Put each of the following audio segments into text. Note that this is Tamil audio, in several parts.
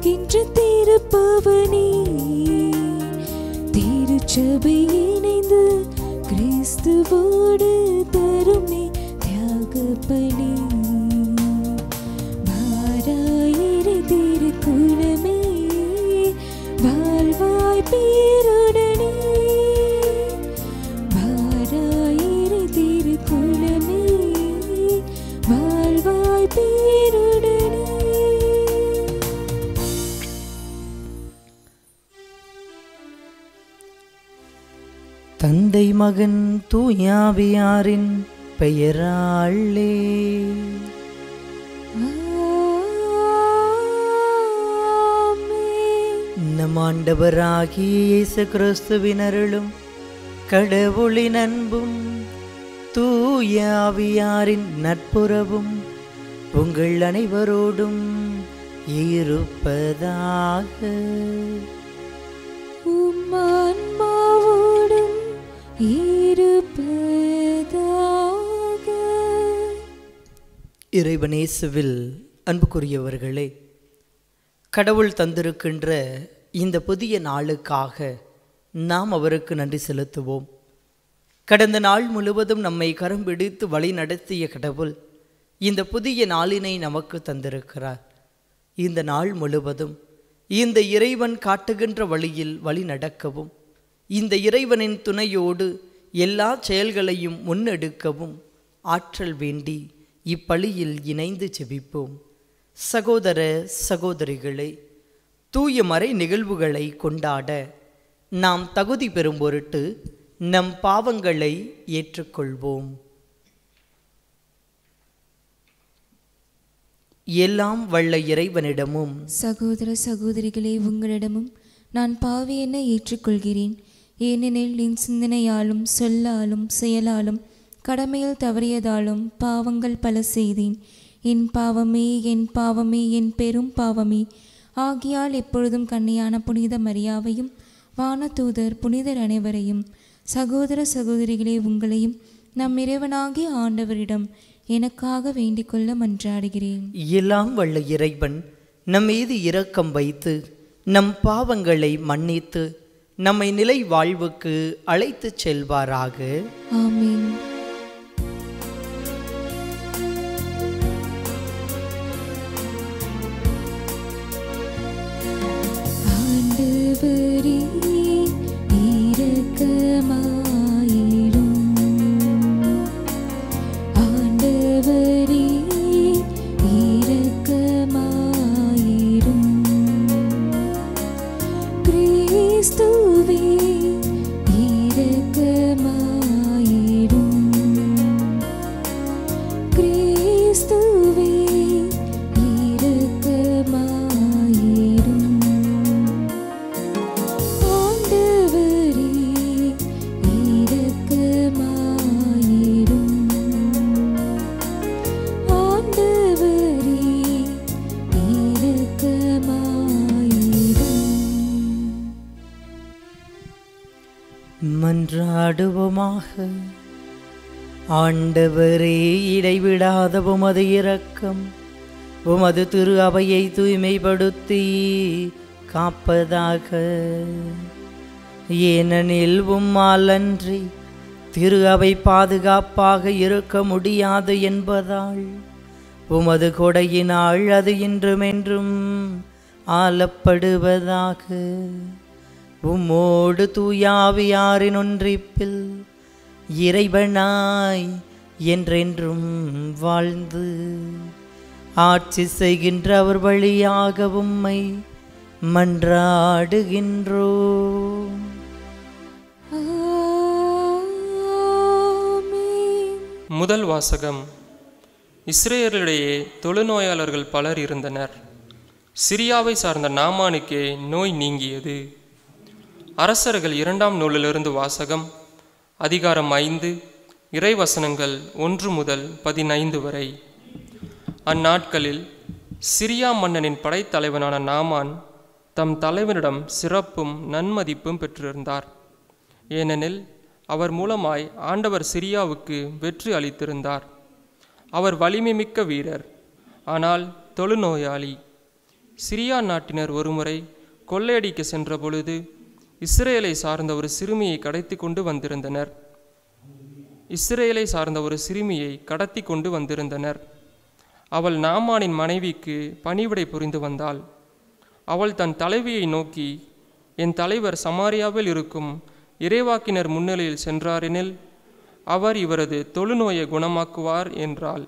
வருகின்ற திருப்பவனே திருச்சபை இணைந்து கிறிஸ்துவோடு தருமே தியாக பலி வாராயிரு திருக்குலமே வாழ்வாய் பேருடனே வாராயிரு திருக்குலமே வாழ்வாய் பேருடனே தந்தை மகன் தூயாவியாரின் பெயராளே ஆமென். நம் ஆண்டவராகிய இயேசு கிறிஸ்துவின் அருளும் கடவுளின் அன்பும் தூயாவியாரின் நட்புறவும் உங்கள் அனைவரோடும் இருப்பதாக உம் ஆன்மாவோடும் இருப்பதாக இறைவனேசுவில் அன்புக்குரியவர்களே கடவுள் தந்திருக்கின்ற இந்த புதிய நாளுக்காக நாம் அவருக்கு நன்றி செலுத்துவோம் கடந்த நாள் முழுவதும் நம்மை கரம் பிடித்து வழி நடத்திய கடவுள் இந்த புதிய நாளினை நமக்கு தந்திருக்கிறார் இந்த நாள் முழுவதும் இந்த இறைவன் காட்டுகின்ற வழியில் வழி நடக்கவும் இந்த இறைவனின் துணையோடு எல்லா செயல்களையும் முன்னெடுக்கவும் ஆற்றல் வேண்டி இப்பழியில் இணைந்து செபிப்போம் சகோதர சகோதரிகளே தூய மறை நிகழ்வுகளை கொண்டாட நாம் தகுதி பெறும் பொருட்டு நம் பாவங்களை ஏற்றுக்கொள்வோம் எல்லாம் வல்ல இறைவனிடமும் சகோதர சகோதரிகளே உங்களிடமும் நான் பாவி என ஏற்றுக்கொள்கிறேன் ஏனெனில் என் சிந்தனையாலும் சொல்லாலும் செயலாலும் கடமையில் தவறியதாலும் பாவங்கள் பல செய்தேன் என் பாவமே என் பாவமே என் பெரும் பாவமே ஆகியால் எப்பொழுதும் கன்னியான புனித மரியாவையும் வானதூதர் புனிதர் அனைவரையும் சகோதர சகோதரிகளே உங்களையும் நம் இறைவனாகிய ஆண்டவரிடம் எனக்காக வேண்டிக்கொள்ள மன்றாடுகிறேன் எல்லாம் வல்ல இறைவன் நம் மீது இரக்கம் வைத்து நம் பாவங்களை மன்னித்து நம்மை நிலை வாழ்வுக்கு அழைத்துச் செல்வாராக ஆமென் ஆண்டவரே இரக்கமாயிரும் ஆண்டவரே இரக்கமாயிரும் கிறிஸ்துவே இரக்கமாயிரும் கிறிஸ்துவே இரக்கமாயிரும் ஆண்டவரே இரக்கமாயிரும் ஆண்டவரே இரக்கமாயிரும் மன்றாடுவோமாக ஆண்டவரே இடைவிடாத உமது இரக்கம் உமது திரு அவையை தூய்மைப்படுத்தி காப்பதாக ஏனெனில் உம்மால் அன்றி திரு அவை பாதுகாப்பாக இருக்க முடியாது என்பதால் உமது கொடையினால் அது இன்றுமென்றும் ஆளப்படுவதாக உம்மோடு தூயாவியாரின் ஒன்றிப்பில் இறைவனாய் என்றென்றும் வாழ்ந்து ஆட்சி செய்கின்ற அவர் வழியாக உம்மை மன்றாடுகின்றோம் ஆமென் முதல் வாசகம் இஸ்ரேலிடையே தொழுநோயாளர்கள் பலர் இருந்தனர் சிரியாவை சார்ந்த நாமானுக்கே நோய் நீங்கியது அரசர்கள் இரண்டாம் நூலிலிருந்து வாசகம் அதிகாரம் ஐந்து இறைவசனங்கள் ஒன்று முதல் பதினைந்து வரை அந்நாட்களில் சிரியா மன்னனின் படைத்தலைவனான நாமான் தம் தலைவனிடம் சிறப்பும் நன்மதிப்பும் பெற்றிருந்தார் ஏனெனில் அவர் மூலமாய் ஆண்டவர் சிரியாவுக்கு வெற்றி அளித்திருந்தார் அவர் வலிமை மிக்க வீரர் ஆனால் தொழுநோயாளி சிரியா நாட்டினர் ஒருமுறை கொள்ளையடிக்க சென்ற பொழுது இஸ்ரேலை சார்ந்த ஒரு சிறுமியை கடத்தி கொண்டு வந்திருந்தனர் இஸ்ரேலை சார்ந்த ஒரு சிறுமியை கடத்தி கொண்டு வந்திருந்தனர் அவள் நாமானின் மனைவிக்கு பணிவிடை புரிந்து வந்தாள் அவள் தன் தலைவியை நோக்கி என் தலைவர் சமாரியாவில் இருக்கும் இறைவாக்கினர் முன்னிலையில் சென்றாரெனில் அவர் இவரது தொழுநோயை குணமாக்குவார் என்றாள்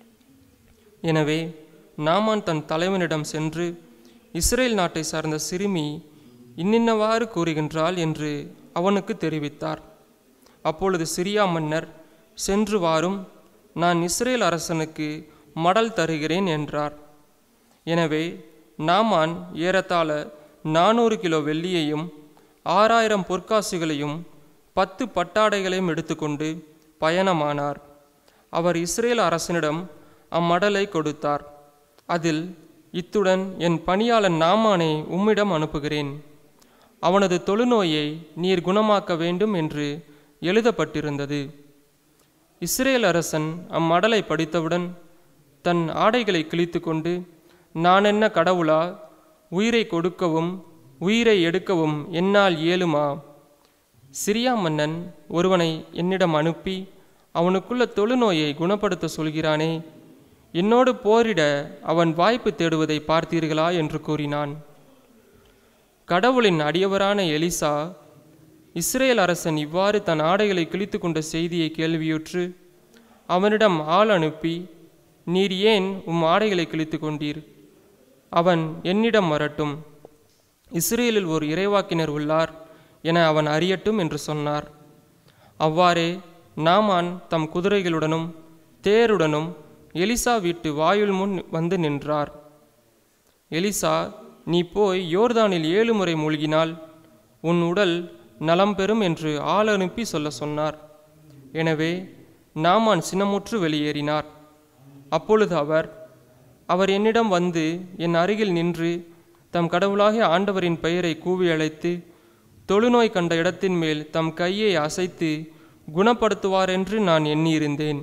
எனவே நாமான் தன் தலைவனிடம் சென்று இஸ்ரேல் நாட்டை சார்ந்த சிறுமி இன்னின்னவாறு கூறுகின்றாள் என்று அவனுக்கு தெரிவித்தார் அப்பொழுது சிரியா மன்னர் சென்று வாரும் நான் இஸ்ரேல் அரசனுக்கு மடல் தருகிறேன் என்றார் எனவே நாமான் ஏறத்தாழ நானூறு கிலோ வெள்ளியையும் ஆறாயிரம் பொற்காசுகளையும் பத்து பட்டாடைகளையும் எடுத்துக்கொண்டு பயணமானார் அவர் இஸ்ரேல் அரசனிடம் அம்மடலை கொடுத்தார் அதில் இத்துடன் என் பணியாளன் நாமானை உம்மிடம் அனுப்புகிறேன் அவனது தொழுநோயை நீர் குணமாக்க வேண்டும் என்று எழுதப்பட்டிருந்தது இஸ்ரேல் அரசன் அம்மடலை படித்தவுடன் தன் ஆடைகளை கிழித்து கொண்டு நான் என்ன கடவுளா உயிரை கொடுக்கவும் உயிரை எடுக்கவும் என்னால் இயலுமா சிரியா மன்னன் ஒருவனை என்னிடம் அனுப்பி அவனுக்குள்ள தொழுநோயை குணப்படுத்த சொல்கிறானே என்னோடு போரிட அவன் வாய்ப்பு தேடுவதை பார்த்தீர்களா என்று கூறினான் கடவுளின் அடியவரான எலிசா இஸ்ரேல் அரசன் இவ்வாறு தன் ஆடைகளை கிழித்து கொண்ட செய்தியை கேள்வியுற்று அவனிடம் ஆள் அனுப்பி நீர் ஏன் உம் ஆடைகளை கிழித்து கொண்டீர் அவன் என்னிடம் வரட்டும் இஸ்ரேலில் ஒரு இறைவாக்கினர் உள்ளார் என அவன் அறியட்டும் என்று சொன்னார் அவ்வாறே நாமான் தம் குதிரைகளுடனும் தேருடனும் எலிசா வீட்டு வாயுள் முன் வந்து நின்றார் எலிசா நீ போய் யோர்தானில் ஏழு முறை மூழ்கினால் உன் உடல் நலம் பெறும் என்று ஆள் அனுப்பி சொல்ல சொன்னார் எனவே நாமான் சினமுற்று வெளியேறினார் அப்பொழுது அவர் அவர் என்னிடம் வந்து என் அருகில் நின்று தம் கடவுளாகிய ஆண்டவரின் பெயரை கூவி அழைத்து தொழுநோய் கண்ட இடத்தின் மேல் தம் கையை அசைத்து குணப்படுத்துவார் என்று நான் எண்ணியிருந்தேன்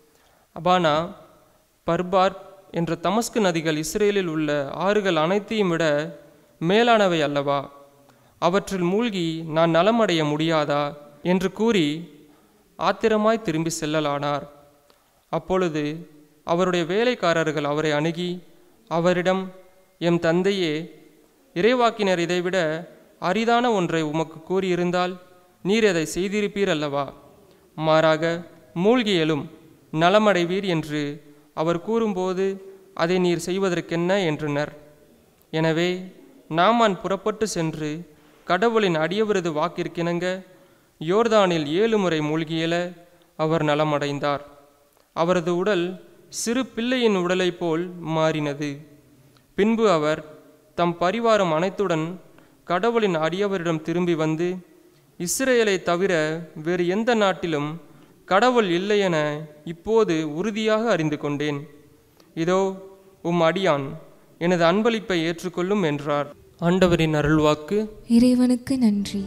அபானா பர்பார் என்ற தமஸ்கு நதிகள் இஸ்ரேலில் உள்ள ஆறுகள் அனைத்தையும் விட மேலானவை அல்லவா அவற்றில் மூழ்கி நான் நலமடைய முடியாதா என்று கூறி ஆத்திரமாய் திரும்பி செல்லலானார் அப்பொழுது அவருடைய வேலைக்காரர்கள் அவரை அணுகி அவரிடம் எம் தந்தையே இறைவாக்கினர் இதைவிட அரிதான ஒன்றை உமக்கு கூறியிருந்தால் நீர் அதை செய்திருப்பீர் அல்லவா மாறாக மூழ்கி எழும் நலமடைவீர் என்று அவர் கூறும்போது அதை நீர் செய்வதற்கென்ன என்றனர் எனவே நாமான் புறப்பட்டு சென்று கடவுளின் அடியவரது வாக்கிற்கிணங்க யோர்தானில் ஏழு முறை மூழ்கியல அவர் நலமடைந்தார் அவரது உடல் சிறு பிள்ளையின் உடலைப் போல் மாறினது பின்பு அவர் தம் பரிவாரம் அனைத்துடன் கடவுளின் அடியவரிடம் திரும்பி வந்து இஸ்ரேலை தவிர வேறு எந்த நாட்டிலும் கடவுள் இல்லை என இப்போது உறுதியாக அறிந்து கொண்டேன் இதோ உம் அடியான் எனது அன்பளிப்பை ஏற்றுக்கொள்ளும் என்றார் ஆண்டவரின் அருள்வாக்கு இறைவனுக்கு நன்றி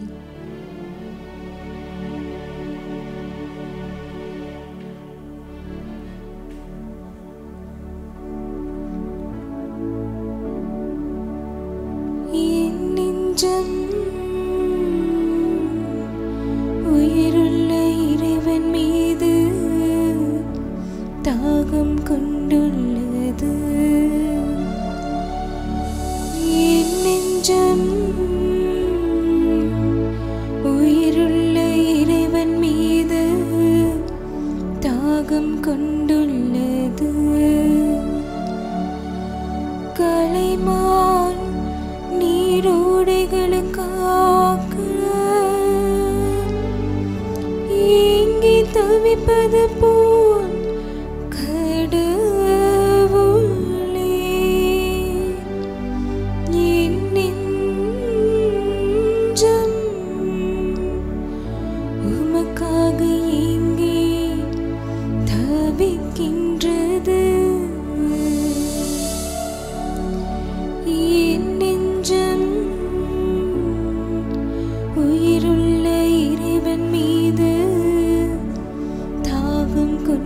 என் நெஞ்சம் உயிருள்ள இறைவன் மீது தாகம் கொண்டுள்ளது என் நெஞ்சம் உயிருள்ள இறைவன் மீது தாகம் கொண்டுள்ளது கலைமான் நீரோடைகளுக்காக ஏங்கி தவிப்பது போல் கடவுளே என் நெஞ்சம் உமக்காக ஏங்கி தவிக்கின்றது என் நெஞ்சம் உயிருள்ள இறைவன் மீது தாகம் கொண்டுள்ளது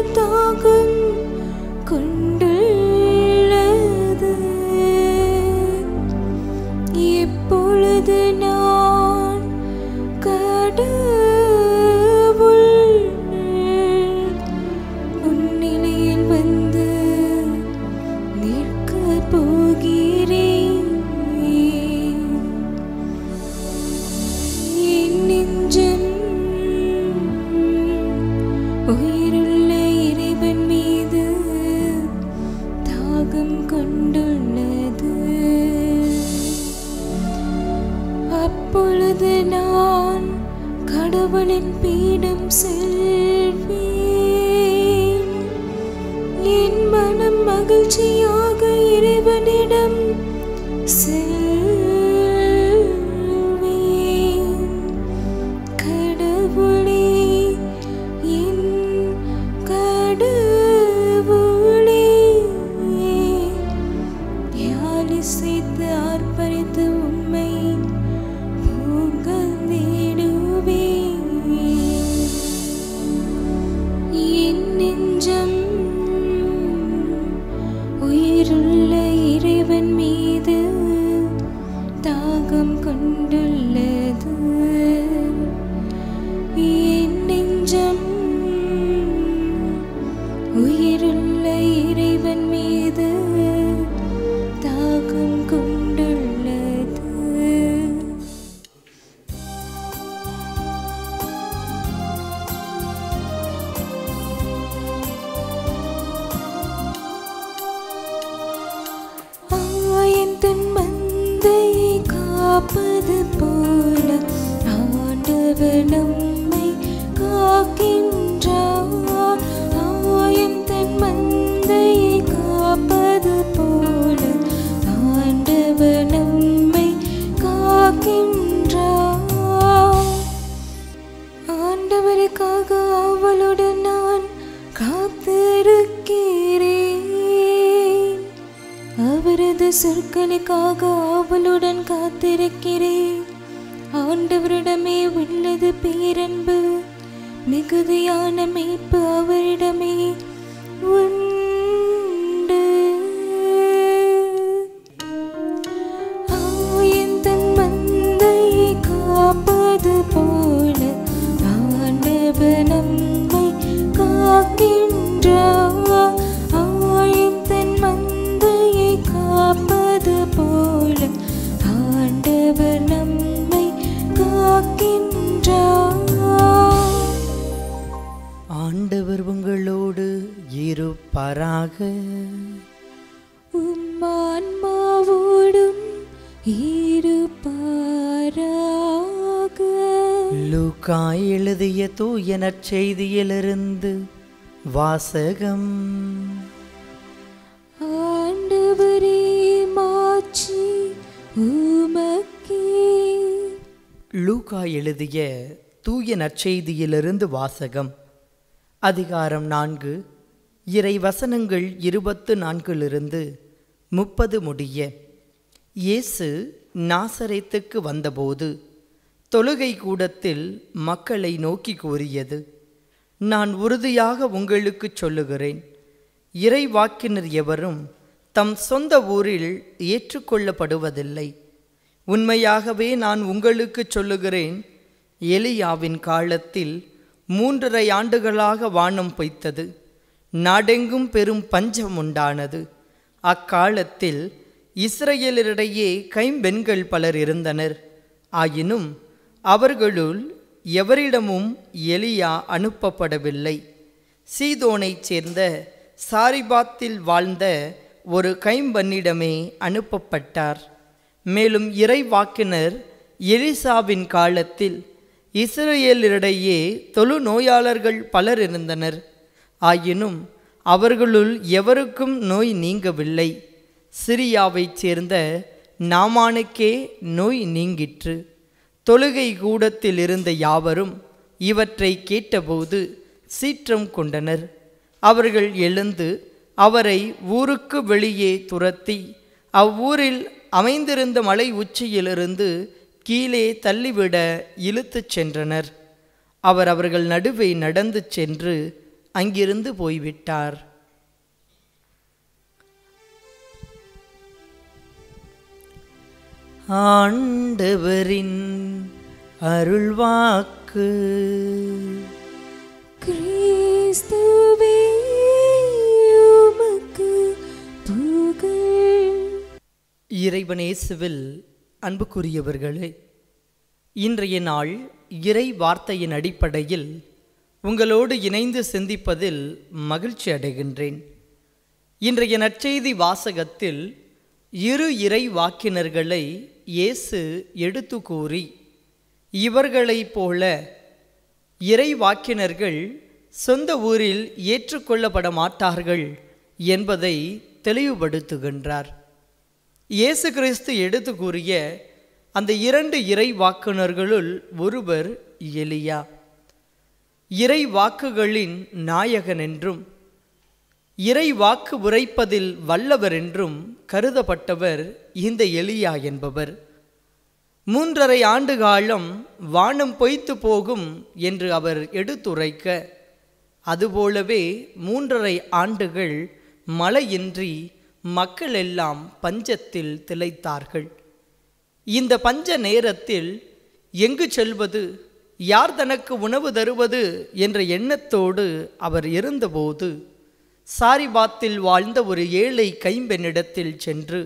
தாகம் கொண்டுள்ளது எப்பொழுது நான் கடவுள் முன்னிலையில் வந்து நிற்கப் போகிறேன் என் நெஞ்சம் உயிருள்ள இறைவன் மீது தாகம் கொண்டுள்ளது அப்பொழுது நான் கடவுளின் பீடம் செல்வேன் என் மனம் மகிழ்ச்சியாக இறைவனிடம் செல்வேன் கடவுளே என் கடவுளே யாழி சேர்த்து ஆர்ப்பரித்து உம்மை புகழ்ந்திடுவேன் என் நெஞ்சம் உயிருள்ள இறைவன் மீது தாகம் கொண்டுள்ளது என் நெஞ்சம் உயிருள்ள இறைவன் மீது தாகம் கொண்டுள்ளது ஆயன் தன் மந்தையை காப்பது போல ஆண்டவர் நம்மை காக்கின்றார் ஆயன் தன் மந்தையை காப்பது போல ஆண்டவர் நம்மை காக்கின்றார் ஆண்டவருக்காக அவளுடன் நான் காத்திருக்கிறேன் அவரது சொற்களுக்காக அவளுடன் காத்திருக்கிறேன் ஆண்டவரிடமே உள்ளது பேரன்பு மிகுதியான மீட்பு அவரிடமே உண்டு ஆயன் தன் மந்தையை காப்பது போல ஆண்டவர் நம்மை காக்கின்றார் ஆயன் தன் மந்தையை காப்பது போல ஆண்டவர் நம்மை காக்கின்றார் ஆண்டவர் உங்களோடு இருப்பாராக உம்மான்மாவோடும் இருப்பாராக லூக்கா எழுதிய தூய நற்செய்தியிலிருந்து வாசகம் ஆண்டவரே மாட்சி உமக்கே லூக்கா எழுதிய தூய நற்செய்தியிலிருந்து வாசகம் அதிகாரம் நான்கு இறை வசனங்கள் இருபத்து நான்கிலிருந்து முப்பது முடிய இயேசு நாசரேத்துக்கு வந்தபோது தொழுகை கூடத்தில் மக்களை நோக்கி கூறியது நான் உறுதியாக உங்களுக்குச் சொல்லுகிறேன் இறைவாக்கினர் எவரும் தம் சொந்த ஊரில் ஏற்றுக்கொள்ளப்படுவதில்லை உண்மையாகவே நான் உங்களுக்குச் சொல்லுகிறேன் எலியாவின் காலத்தில் மூன்றரை ஆண்டுகளாக வானம் பொய்த்தது நாடெங்கும் பெரும் பஞ்சம் உண்டானது அக்காலத்தில் இஸ்ரவேலரிடையே கைம்பெண்கள் பலர் இருந்தனர் ஆயினும் அவர்களுள் எவரிடமும் எலியா அனுப்பப்படவில்லை சீதோனைச் சேர்ந்த சாரிபாத்தில் வாழ்ந்த ஒரு கைம்பெண்ணிடமே அனுப்பப்பட்டார் மேலும் இறைவாக்கினர் எலிசாவின் காலத்தில் இஸ்ரேலரிடையே தொழு நோயாளர்கள் பலர் இருந்தனர் ஆயினும் அவர்களுள் எவருக்கும் நோய் நீங்கவில்லை சிரியாவைச் சேர்ந்த நாமானுக்கே நோய் நீங்கிற்று தொழுகை கூடத்தில் இருந்த யாவரும் இவற்றை கேட்டபோது சீற்றம் கொண்டனர் அவர்கள் எழுந்து அவரை ஊருக்கு வெளியே துரத்தி அவ்வூரில் அமைந்திருந்த மலை உச்சியிலிருந்து கீழே தள்ளிவிட இழுத்துச் சென்றனர் அவர் அவர்கள் நடுவே நடந்து சென்று அங்கிருந்து போய்விட்டார் ஆண்டவரின் அருள்வாக்கு கிறிஸ்துவே உமக்கு புகழ் இறைவனேசுவில் அன்புக்குரியவர்களே இன்றைய நாள் இறை வார்த்தையின் அடிப்படையில் உங்களோடு இணைந்து சிந்திப்பதில் மகிழ்ச்சி அடைகின்றேன் இன்றைய நற்செய்தி வாசகத்தில் இரு இறை வாக்கினர்களை இயேசு எடுத்து கூறி இவர்களைப் போல இறை வாக்கினர்கள் சொந்த ஊரில் ஏற்றுக்கொள்ளப்பட மாட்டார்கள் என்பதை தெளிவுபடுத்துகின்றார் இயேசு கிறிஸ்து எடுத்து கூறிய அந்த இரண்டு இறை வாக்குனர்களுள் ஒருவர் எலியா இறை வாக்குகளின் நாயகன் என்றும் இறை வாக்கு உரைப்பதில் வல்லவர் என்றும் கருதப்பட்டவர் இந்த எலியா என்பவர் மூன்றரை ஆண்டு காலம் வானம் பொய்த்து போகும் என்று அவர் எடுத்துரைக்க அதுபோலவே மூன்றரை ஆண்டுகள் மழையின்றி மக்கள் எல்லாம் பஞ்சத்தில் திளைத்தார்கள் இந்த பஞ்ச நேரத்தில் எங்கு செல்வது யார் தனக்கு உணவு தருவது என்ற எண்ணத்தோடு அவர் இருந்தபோது சாரிபாத்தில் வாழ்ந்த ஒரு ஏழை கைம்பெண்ணிடத்தில் சென்று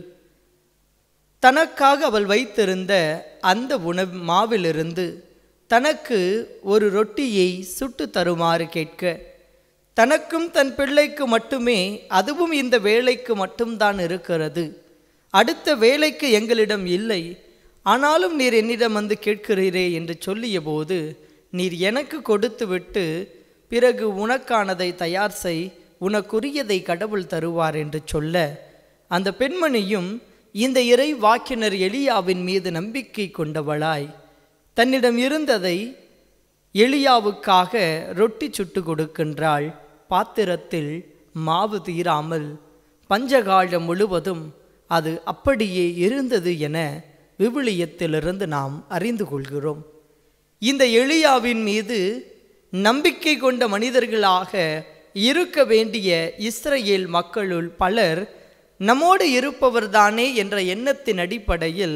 தனக்காக அவள் வைத்திருந்த அந்த உணவு மாவிலிருந்து தனக்கு ஒரு ரொட்டியை சுட்டு தருமாறு கேட்க தனக்கும் தன் பிள்ளைக்கு மட்டுமே அதுவும் இந்த வேலைக்கு மட்டும்தான் இருக்கிறது அடுத்த வேலைக்கு எங்களிடம் இல்லை ஆனாலும் நீர் என்னிடம் வந்து கேட்கிறீரே என்று சொல்லிய போது நீர் எனக்கு கொடுத்துவிட்டு பிறகு உனக்கானதை தயார் செய் உனக்குரியதை கடவுள் தருவார் என்று சொல்ல அந்த பெண்மணியும் இந்த இறை வாக்கினர் எலியாவின் மீது நம்பிக்கை கொண்டவளாய் தன்னிடம் இருந்ததை எலியாவுக்காக ரொட்டி சுட்டு கொடுக்கின்றாள் பாத்திரத்தில் மாவு தீராமல் பஞ்சகாலம் முழுவதும் அது அப்படியே இருந்தது என விவிலியத்திலிருந்து நாம் அறிந்து கொள்கிறோம் இந்த எளியாவின் மீது நம்பிக்கை கொண்ட மனிதர்களாக இருக்க வேண்டிய இஸ்ரேல் மக்களுள் பலர் நம்மோடு இருப்பவர்தானே என்ற எண்ணத்தின் அடிப்படையில்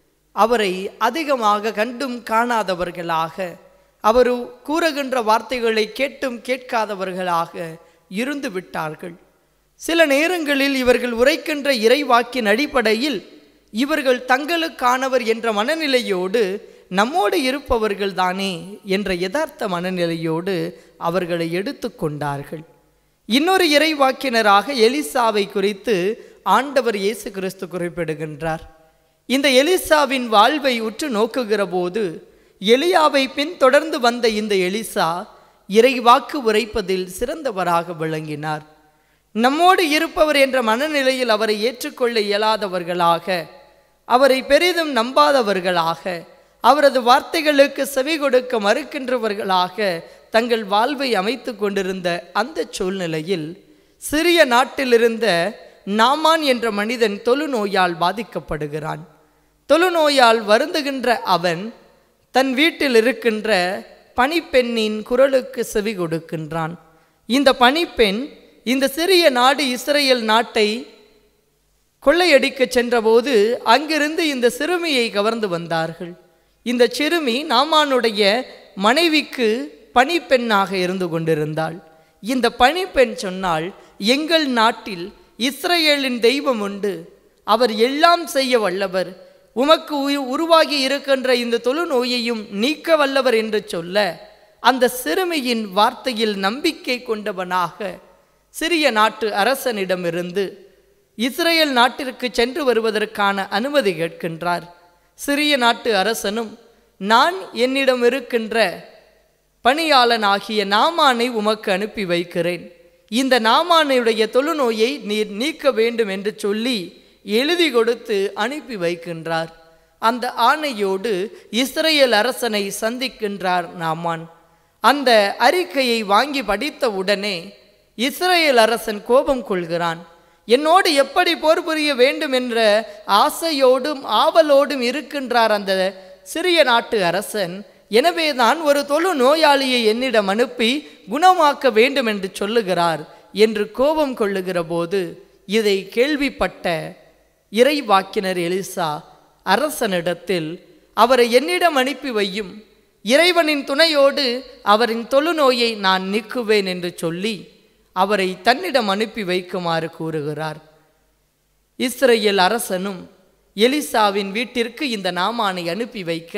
அவரை அதிகமாக கண்டும் காணாதவர்களாக அவர் கூறுகின்ற வார்த்தைகளை கேட்டும் கேட்காதவர்களாக இருந்து விட்டார்கள் சில நேரங்களில் இவர்கள் உரைக்கின்ற இறைவாக்கின் அடிப்படையில் இவர்கள் தங்களுக்கானவர் என்ற மனநிலையோடு நம்மோடு இருப்பவர்கள் தானே என்ற யதார்த்த மனநிலையோடு அவர்களை எடுத்துக்கொண்டார்கள் இன்னொரு இறைவாக்கினராக எலிசாவை குறித்து ஆண்டவர் இயேசு கிறிஸ்து குறிப்பிடுகின்றார் இந்த எலிசாவின் வாழ்வை உற்று நோக்குகிற போது எலியாவை பின்தொடர்ந்து வந்த இந்த எலிசா இறைவாக்கு உரைப்பதில் சிறந்தவராக விளங்கினார் நம்மோடு இருப்பவர் என்ற மனநிலையில் அவரை ஏற்றுக்கொள்ள இயலாதவர்களாக அவரை பெரிதும் நம்பாதவர்களாக அவரது வார்த்தைகளுக்கு செவி கொடுக்க மறுக்கின்றவர்களாக தங்கள் வாழ்வை அமைத்து கொண்டிருந்த அந்த சூழ்நிலையில் சிறிய நாட்டிலிருந்த நாமான் என்ற மனிதன் தொழுநோயால் பாதிக்கப்படுகிறான் தொழுநோயால் வருந்துகின்ற அவன் தன் வீட்டில் இருக்கின்ற பணிப்பெண்ணின் குரலுக்கு செவி கொடுக்கின்றான் இந்த பணிப்பெண் இந்த சிறிய நாடு இஸ்ரேல் நாட்டை கொள்ளையடிக்க சென்றபோது அங்கிருந்து இந்த சிறுமியை கவர்ந்து வந்தார்கள் இந்த சிறுமி நாமானுடைய மனைவிக்கு பணிப்பெண்ணாக இருந்து கொண்டிருந்தாள் இந்த பணிப்பெண் சொன்னால் எங்கள் நாட்டில் இஸ்ரேலின் தெய்வம் உண்டு அவர் எல்லாம் செய்ய வல்லவர் உமக்கு உ- உருவாகி இருக்கின்ற இந்த தொழுநோயையும் நீக்க வல்லவர் என்று சொல்ல அந்த சிறுமியின் வார்த்தையில் நம்பிக்கை கொண்டவனாக சிறிய நாட்டு அரசனிடமிருந்து இஸ்ரேல் நாட்டிற்கு சென்று வருவதற்கான அனுமதி கேட்கின்றார் சிறிய நாட்டு அரசனும் நான் என்னிடம் இருக்கின்ற பணியாளனாகிய நாமானை உமக்கு அனுப்பி வைக்கிறேன் இந்த நாமானுடைய தொழுநோயை நீர் நீக்க வேண்டும் என்று சொல்லி எழுதி கொடுத்து அனுப்பி வைக்கின்றார் அந்த ஆணையோடு இஸ்ரேல் அரசனை சந்திக்கின்றார் நாமான் அந்த அறிக்கையை வாங்கி படித்த உடனே இஸ்ரேல் அரசன் கோபம் கொள்கிறான் என்னோடு எப்படி போர் புரிய வேண்டும் என்ற ஆசையோடும் ஆவலோடும் இருக்கின்றார் அந்த சிறிய நாட்டு அரசன் எனவே தான் ஒரு தொழு நோயாளியை என்னிடம் அனுப்பி குணமாக்க வேண்டும் என்று சொல்லுகிறார் என்று கோபம் கொள்ளுகிற போது இதை கேள்விப்பட்ட இறைவாக்கினர் எலிசா அரசனிடத்தில் அவரை என்னிடம் அனுப்பி வையும் இறைவனின் துணையோடு அவரின் தொழுநோயை நான் நீக்குவேன் என்று சொல்லி அவரை தன்னிடம் அனுப்பி வைக்குமாறு கூறுகிறார் இஸ்ரேல் அரசனும் எலிசாவின் வீட்டிற்கு இந்த நாமானை அனுப்பி வைக்க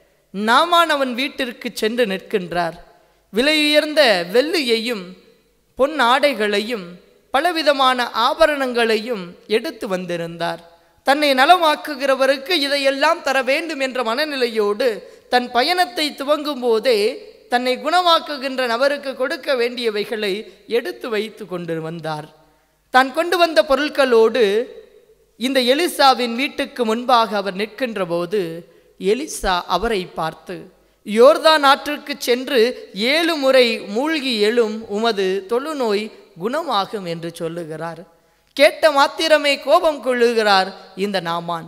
நாமான் அவன் வீட்டிற்கு சென்று நிற்கின்றார் விலையுயர்ந்த வெள்ளியையும் பொன் ஆடைகளையும் பலவிதமான ஆபரணங்களையும் எடுத்து வந்திருந்தார் தன்னை நலமாக்குகிறவருக்கு இதையெல்லாம் தர வேண்டும் என்ற மனநிலையோடு தன் பயணத்தை துவங்கும் போதே தன்னை குணமாக்குகின்ற நபருக்கு கொடுக்க வேண்டியவைகளை எடுத்து வைத்து கொண்டு வந்தார் தான் கொண்டு வந்த பொருட்களோடு இந்த எலிசாவின் வீட்டுக்கு முன்பாக அவர் நிற்கின்ற போது எலிசா அவரை பார்த்து யோர்தான் ஆற்றிற்கு சென்று ஏழு முறை மூழ்கி எழும் உமது தொழுநோய் குணமாகும் என்று சொல்லுகிறார் கேட்ட மாத்திரமே கோபம் கொள்ளுகிறார் இந்த நாமான்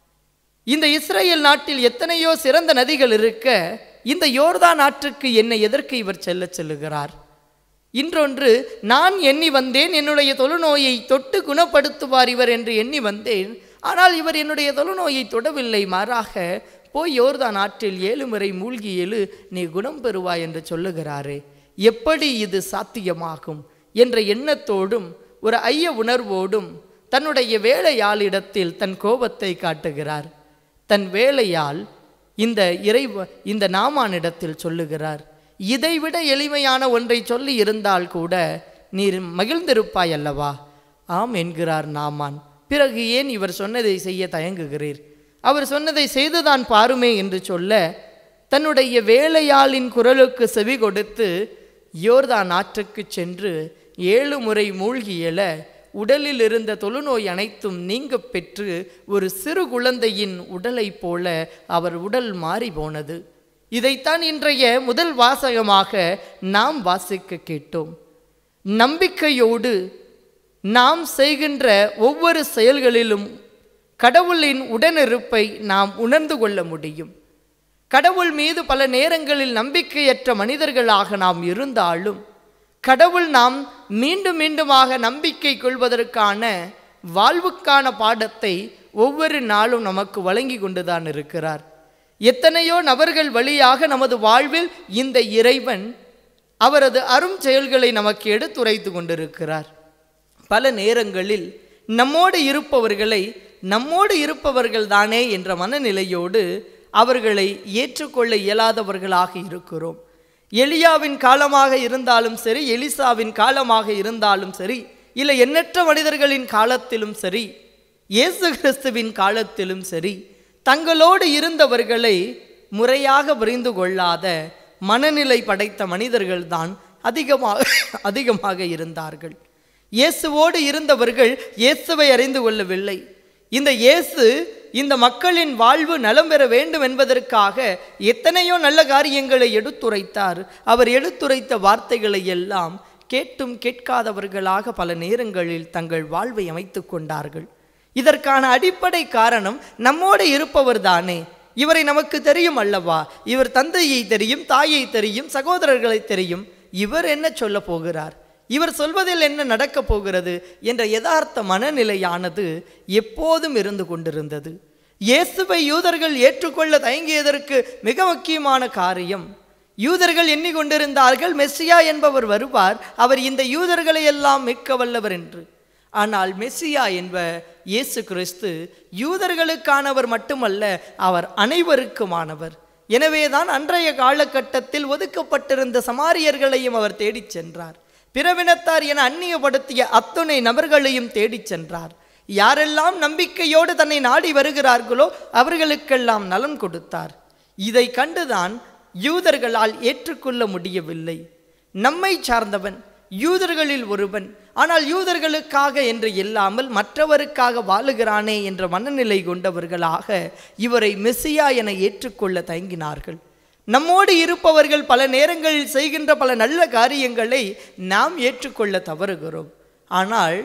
இந்த இஸ்ரேல் நாட்டில் எத்தனையோ சிறந்த நதிகள் இருக்க இந்த யோர்தான் ஆற்றுக்கு என்னை எதற்கு இவர் செல்ல செல்லுகிறார் இன்றொன்று நான் எண்ணி வந்தேன் என்னுடைய தொழுநோயை தொட்டு குணப்படுத்துவார் இவர் என்று எண்ணி வந்தேன் ஆனால் இவர் என்னுடைய தொழுநோயை தொடவில்லை மாறாக போய் யோர்தான் ஆற்றில் ஏழு முறை மூழ்கி எழு நீ குணம் பெறுவாய் என்று சொல்லுகிறாரே எப்படி இது சாத்தியமாகும் என்ற எண்ணத்தோடும் ஒரு ஐய உணர்வோடும் தன்னுடைய வேலையாளிடத்தில் தன் கோபத்தை காட்டுகிறார் தன் வேலையால் இந்த இறைவ இந்த நாமானிடத்தில் சொல்லுகிறார் இதைவிட எளிமையான ஒன்றை சொல்லி இருந்தால் கூட நீர் மகிழ்ந்திருப்பாய் அல்லவா ஆம் என்கிறார் நாமான் பிறகு ஏன் இவர் சொன்னதை செய்ய தயங்குகிறீர் அவர் சொன்னதை செய்துதான் பாருமே என்று சொல்ல தன்னுடைய வேலையாளின் குரலுக்கு செவி கொடுத்து யோர்தான் ஆற்றுக்கு சென்று ஏழு முறை மூழ்கி எழ உடலில் இருந்த தொழுநோய் அனைத்தும் நீங்க பெற்று ஒரு சிறு குழந்தையின் உடலைப் போல அவர் உடல் மாறி போனது இதைத்தான் இன்றைய முதல் வாசகமாக நாம் வாசிக்க கேட்டோம் நம்பிக்கையோடு நாம் செய்கின்ற ஒவ்வொரு செயல்களிலும் கடவுளின் உடனிருப்பை நாம் உணர்ந்து கொள்ள முடியும் கடவுள் மீது பல நேரங்களில் நம்பிக்கையற்ற மனிதர்களாக நாம் இருந்தாலும் கடவுள் நாம் மீண்டும் மீண்டுமாக நம்பிக்கை கொள்வதற்கான வாழ்வுக்கான பாடத்தை ஒவ்வொரு நாளும் நமக்கு வழங்கி கொண்டுதான் இருக்கிறார் எத்தனையோ நபர்கள் வழியாக நமது வாழ்வில் இந்த இறைவன் அவரது அரும் செயல்களை நமக்கு எடுத்துரைத்து கொண்டிருக்கிறார் பல நேரங்களில் நம்மோடு இருப்பவர்களை நம்மோடு இருப்பவர்கள் தானே என்ற மனநிலையோடு அவர்களை ஏற்றுக்கொள்ள இயலாதவர்களாக இருக்கிறோம் எலியாவின் காலமாக இருந்தாலும் சரி எலிசாவின் காலமாக இருந்தாலும் சரி இல்லை எண்ணற்ற மனிதர்களின் காலத்திலும் சரி இயேசு கிறிஸ்துவின் காலத்திலும் சரி தங்களோடு இருந்தவர்களை முறையாக புரிந்து கொள்ளாத மனநிலை படைத்த மனிதர்கள்தான் அதிகமாக அதிகமாக இருந்தார்கள் இயேசுவோடு இருந்தவர்கள் இயேசுவை அறிந்து கொள்ளவில்லை இந்த இயேசு இந்த மக்களின் வாழ்வு நலம் பெற வேண்டும் என்பதற்காக எத்தனையோ நல்ல காரியங்களை எடுத்துரைத்தார் அவர் எடுத்துரைத்த வார்த்தைகளை எல்லாம் கேட்டும் கேட்காதவர்களாக பல நேரங்களில் தங்கள் வாழ்வை அமைத்துக் கொண்டார்கள் இதற்கான அடிப்படை காரணம் நம்மோடு இருப்பவர் தானே இவரை நமக்கு தெரியும் அல்லவா இவர் தந்தையை தெரியும் தாயை தெரியும் சகோதரர்களை தெரியும் இவர் என்ன சொல்ல போகிறார் இவர் சொல்வதில் என்ன நடக்கப் போகிறது என்ற யதார்த்த மனநிலையானது எப்போதும் இருந்து கொண்டிருந்தது இயேசுவை யூதர்கள் ஏற்றுக்கொள்ள தயங்கியதற்கு மிக முக்கியமான காரியம் யூதர்கள் எண்ணிக்கொண்டிருந்தார்கள் மெஸ்ஸியா என்பவர் வருவார் அவர் இந்த யூதர்களை எல்லாம் மிக்க வல்லவர் என்று ஆனால் மெஸ்ஸியா என்ப இயேசு கிறிஸ்து யூதர்களுக்கானவர் மட்டுமல்ல அவர் அனைவருக்குமானவர் எனவேதான் அன்றைய காலகட்டத்தில் ஒதுக்கப்பட்டிருந்த சமாரியர்களையும் அவர் தேடிச் சென்றார் பிறவினத்தார் என அந்நியப்படுத்திய அத்துணை நபர்களையும் தேடிச் சென்றார் யாரெல்லாம் நம்பிக்கையோடு தன்னை நாடி வருகிறார்களோ அவர்களுக்கெல்லாம் நலன் கொடுத்தார் இதை கண்டுதான் யூதர்களால் ஏற்றுக்கொள்ள முடியவில்லை நம்மை சார்ந்தவன் யூதர்களில் ஒருவன் ஆனால் யூதர்களுக்காக என்று இல்லாமல் மற்றவருக்காக வாழுகிறானே என்ற மனநிலை கொண்டவர்களாக இவரை மெஸ்ஸியா என ஏற்றுக்கொள்ள தயங்கினார்கள் நம்மோடு இருப்பவர்கள் பல நேரங்களில் செய்கின்ற பல நல்ல காரியங்களை நாம் ஏற்றுக்கொள்ள தவறுகிறோம் ஆனால்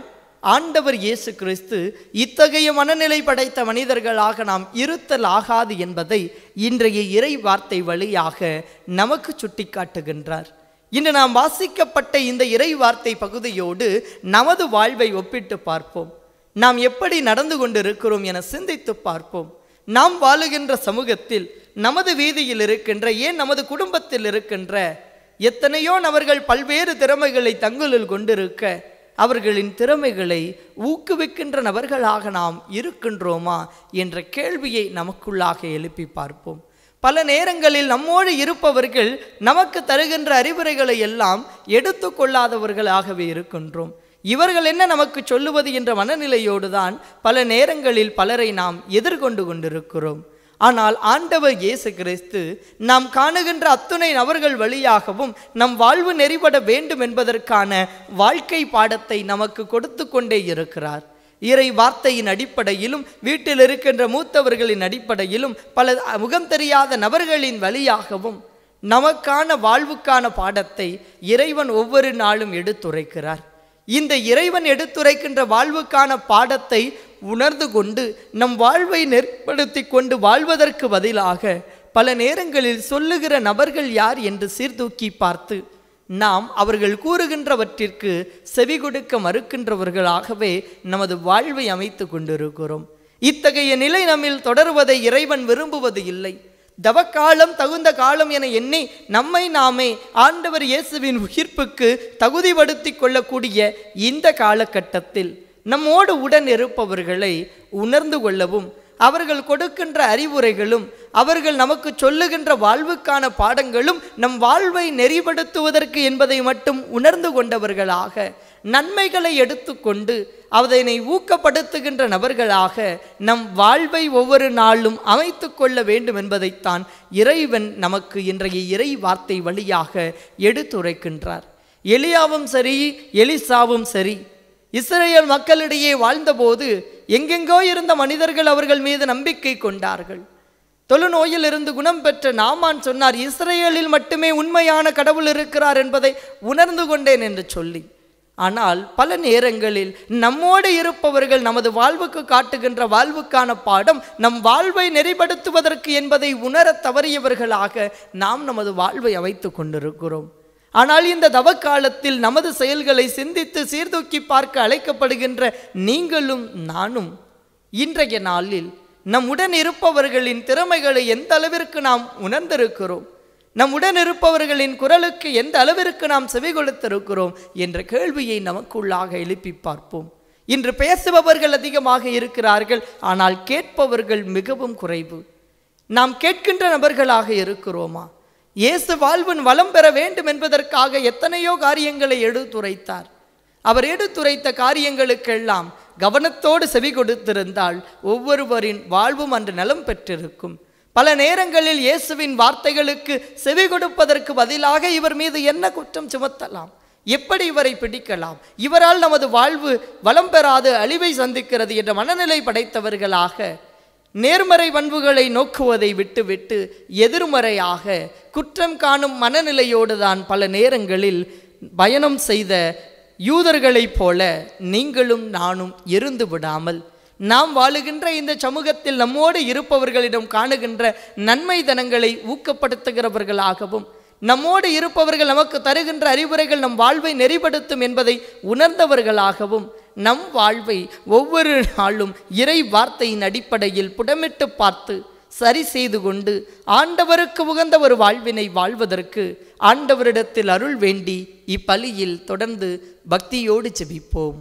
ஆண்டவர் இயேசு கிறிஸ்து இத்தகைய மனநிலை படைத்த மனிதர்களாக நாம் இருத்தல் ஆகாது என்பதை இன்றைய இறை வார்த்தை வழியாக நமக்கு சுட்டிக்காட்டுகின்றார் இன்று நாம் வாசிக்கப்பட்ட இந்த இறை வார்த்தை பகுதியோடு நமது வாழ்வை ஒப்பிட்டு பார்ப்போம் நாம் எப்படி நடந்து கொண்டிருக்கிறோம் என சிந்தித்து பார்ப்போம் நாம் வாழுகின்ற சமூகத்தில் நமது வீதியில் இருக்கின்ற ஏன் நமது குடும்பத்தில் இருக்கின்ற எத்தனையோ நபர்கள் பல்வேறு திறமைகளை தங்களுள் கொண்டிருக்க அவர்களின் திறமைகளை ஊக்குவிக்கின்ற நபர்களாக நாம் இருக்கின்றோமா என்ற கேள்வியை நமக்குள்ளாக எழுப்பி பார்ப்போம் பல நேரங்களில் நம்மோடு இருப்பவர்கள் நமக்கு தருகின்ற அறிவுரைகளை எல்லாம் எடுத்துக்கொள்ளாதவர்களாகவே இருக்கின்றோம் இவர்கள் என்ன நமக்கு சொல்லுவது என்ற மனநிலையோடு தான் பல நேரங்களில் பலரை நாம் எதிர்கொண்டு கொண்டிருக்கிறோம் ஆனால் ஆண்டவர் இயேசு கிறிஸ்து நாம் காணுகின்ற அத்துணை நபர்கள் வழியாகவும் நம் வாழ்வு நெறிபட வேண்டும் என்பதற்கான வாழ்க்கை பாடத்தை நமக்கு கொடுத்து கொண்டே இருக்கிறார் இறை வார்த்தையின் அடிப்படையிலும் வீட்டில் இருக்கின்ற மூத்தவர்களின் அடிப்படையிலும் பல முகம் தெரியாத நபர்களின் வழியாகவும் நமக்கான வாழ்வுக்கான பாடத்தை இறைவன் ஒவ்வொரு நாளும் எடுத்துரைக்கிறார் இந்த இறைவன் எடுத்துரைக்கின்ற வாழ்வுக்கான பாடத்தை உணர்ந்து கொண்டு நம் வாழ்வை நெற்படுத்தி கொண்டு வாழ்வதற்கு பதிலாக பல நேரங்களில் சொல்லுகிற நபர்கள் யார் என்று சீர்தூக்கி பார்த்து நாம் அவர்கள் கூறுகின்றவற்றிற்கு செவி கொடுக்க மறுக்கின்றவர்களாகவே நமது வாழ்வை அமைத்து கொண்டிருக்கிறோம் இத்தகைய நிலை நம்மில் தொடருவதை இறைவன் விரும்புவது இல்லை தவக்காலம் தகுந்த காலம் என எண்ணி நம்மை நாமே ஆண்டவர் இயேசுவின் உயிர்ப்புக்கு தகுதிப்படுத்தி கொள்ளக்கூடிய இந்த காலகட்டத்தில் நம்மோடு உடன் இருப்பவர்களை உணர்ந்து கொள்ளவும் அவர்கள் கொடுக்கின்ற அறிவுரைகளும் அவர்கள் நமக்கு சொல்லுகின்ற வாழ்வுக்கான பாடங்களும் நம் வாழ்வை நெறிப்படுத்துவதற்கு என்பதை மட்டும் உணர்ந்து கொண்டவர்களாக நன்மைகளை எடுத்துக்கொண்டு அதனை ஊக்கப்படுத்துகின்ற நபர்களாக நம் வாழ்வை ஒவ்வொரு நாளும் அமைத்து கொள்ள வேண்டும் என்பதைத்தான் இறைவன் நமக்கு இன்றைய இறை வார்த்தை வழியாக எடுத்துரைக்கின்றார் எலியாவும் சரி எலிசாவும் சரி இஸ்ரேல் மக்களிடையே வாழ்ந்தபோது எங்கெங்கோ இருந்த மனிதர்கள் அவர்கள் மீது நம்பிக்கை கொண்டார்கள் தொழுநோயில் இருந்து குணம் பெற்ற நாமான் சொன்னார் இஸ்ரேலில் மட்டுமே உண்மையான கடவுள் இருக்கிறார் என்பதை உணர்ந்து கொண்டேன் என்று சொல்லி ஆனால் பல நேரங்களில் நம்மோடு இருப்பவர்கள் நமது வாழ்வுக்கு காட்டுகின்ற வாழ்வுக்கான பாடம் நம் வாழ்வை நெறிப்படுத்துவதற்கு என்பதை உணரத் தவறியவர்களாக நாம் நமது வாழ்வை அமைத்து கொண்டிருக்கிறோம் ஆனால் இந்த தவக்காலத்தில் நமது செயல்களை சிந்தித்து சீர்தூக்கி பார்க்க அழைக்கப்படுகின்ற நீங்களும் நானும் இன்றைய நாளில் நம்முடன் இருப்பவர்களின் திறமைகளை எந்த அளவிற்கு நாம் உணர்ந்திருக்கிறோம் நம்முடன் இருப்பவர்களின் குரலுக்கு எந்த அளவிற்கு நாம் செவி கொடுத்திருக்கிறோம் என்ற கேள்வியை நமக்குள்ளாக எழுப்பி பார்ப்போம் இன்று பேசுபவர்கள் அதிகமாக இருக்கிறார்கள் ஆனால் கேட்பவர்கள் மிகவும் குறைவு நாம் கேட்கின்ற நபர்களாக இருக்கிறோமா இயேசு வாழ்வின் வளம் பெற வேண்டும் என்பதற்காக எத்தனையோ காரியங்களை எடுத்துரைத்தார் அவர் எடுத்துரைத்த காரியங்களுக்கெல்லாம் கவனத்தோடு செவி கொடுத்திருந்தால் ஒவ்வொருவரின் வாழ்வும் அன்று நலம் பெற்றிருக்கும் பல நேரங்களில் இயேசுவின் வார்த்தைகளுக்கு செவி கொடுப்பதற்கு பதிலாக இவர் மீது என்ன குற்றம் சுமத்தலாம் எப்படி இவரை பிடிக்கலாம் இவரால் நமது வாழ்வு வளம் பெறாது அழிவை சந்திக்கிறது என்ற மனநிலை படைத்தவர்களாக நேர்மறை பண்புகளை நோக்குவதை விட்டுவிட்டு எதிர்மறையாக குற்றம் காணும் மனநிலையோடு தான் பல நேரங்களில் பயணம் செய்த யூதர்களைப் போல நீங்களும் நானும் எருந்து விடாமல் நாம் வாழுகின்ற இந்த சமூகத்தில் நம்மோடு இருப்பவர்களிடம் காணுகின்ற நன்மை தனங்களை ஊக்கப்படுத்துகிறவர்களாகவும் நம்மோடு இருப்பவர்கள் நமக்கு தருகின்ற அறிவுரைகள் நம் வாழ்வை நெறிப்படுத்தும் என்பதை உணர்ந்தவர்களாகவும் நம் வாழ்வை ஒவ்வொரு நாளும் இறை வார்த்தையின் அடிப்படையில் புடமிட்டு பார்த்து சரி செய்து கொண்டு ஆண்டவருக்கு உகந்த ஒரு வாழ்வினை வாழ்வதற்கு ஆண்டவரிடத்தில் அருள் வேண்டி இப்பலியில் தொடர்ந்து பக்தியோடு செபிப்போம்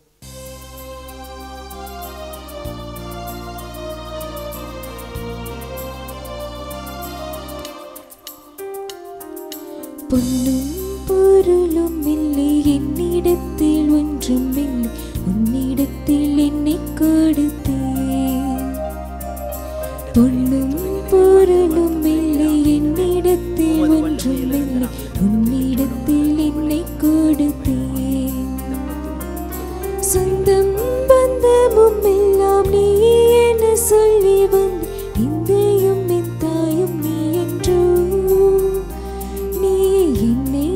பொன்னும் பொருளும் இல்லை என்னிடத்தில் ஒன்றும் இல்லை உன்னிடத்தில் என்னை கொடுத்தேன் பொன்னும் பொருளும் இல்லை என்னிடத்தில் ஒன்றும் இல்லை உன்னிடத்தில் என்னை கொடுத்தேன் சொந்தம் பந்தமும் எல்லாம் நீ என சொல்லி வந்து இந்தையும் என் தாயும் நீ என்றோ நீ என்னை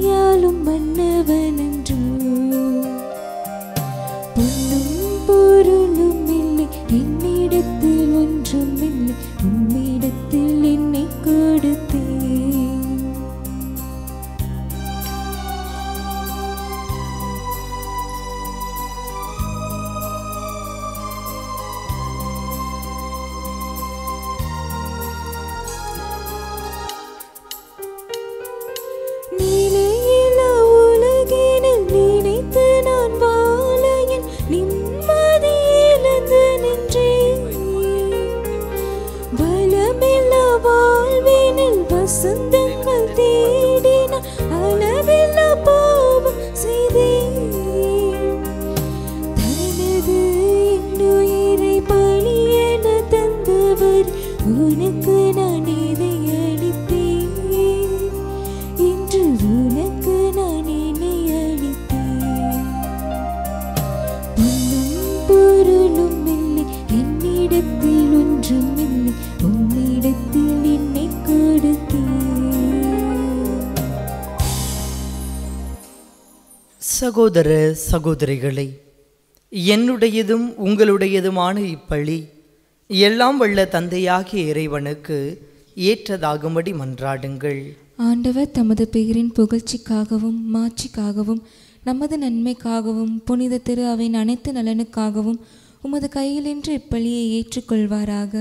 சகோதர சகோதரிகளே என்னுடையதும் உங்களுடையதுமான இப்பழி எல்லாம் வல்ல தந்தையாகிய இறைவனுக்கு ஏற்றதாகும்படி மன்றாடுங்கள் ஆண்டவர் தமது பெயரின் புகழ்ச்சிக்காகவும் மாட்சிக்காகவும் நமது நன்மைக்காகவும் புனித திரு அவையின் அனைத்து நலனுக்காகவும் உமது கையிலின்று இப்பலியை ஏற்றுக்கொள்வாராக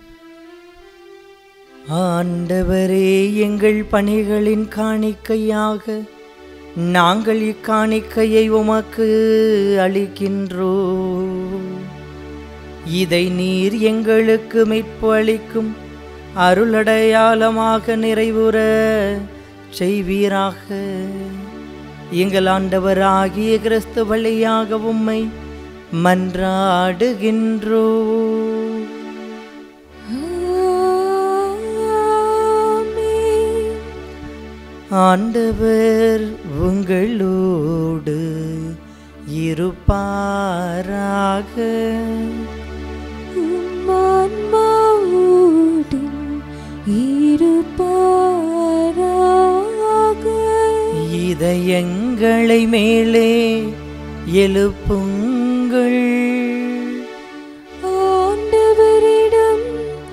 ஆண்டவரே எங்கள் பணிகளின் காணிக்கையாக நாங்கள் இக்காணிக்கையை உமக்கு அளிக்கின்றோம் இதை நீர் எங்களுக்கு மீட்பு அளிக்கும் அருளடையாளமாக நிறைவுற செய்வீராக எங்கள் ஆண்டவராகிய கிறிஸ்து வழியாக உம்மை மன்றாடுகின்றோம் ஆமென். ஆண்டவர் உங்களோடு இருப்பாராக உம் ஆன்மாவோடும் இருப்பாராக. இதயங்களை மேலே எழுப்புங்கள் ஆண்டவரிடம்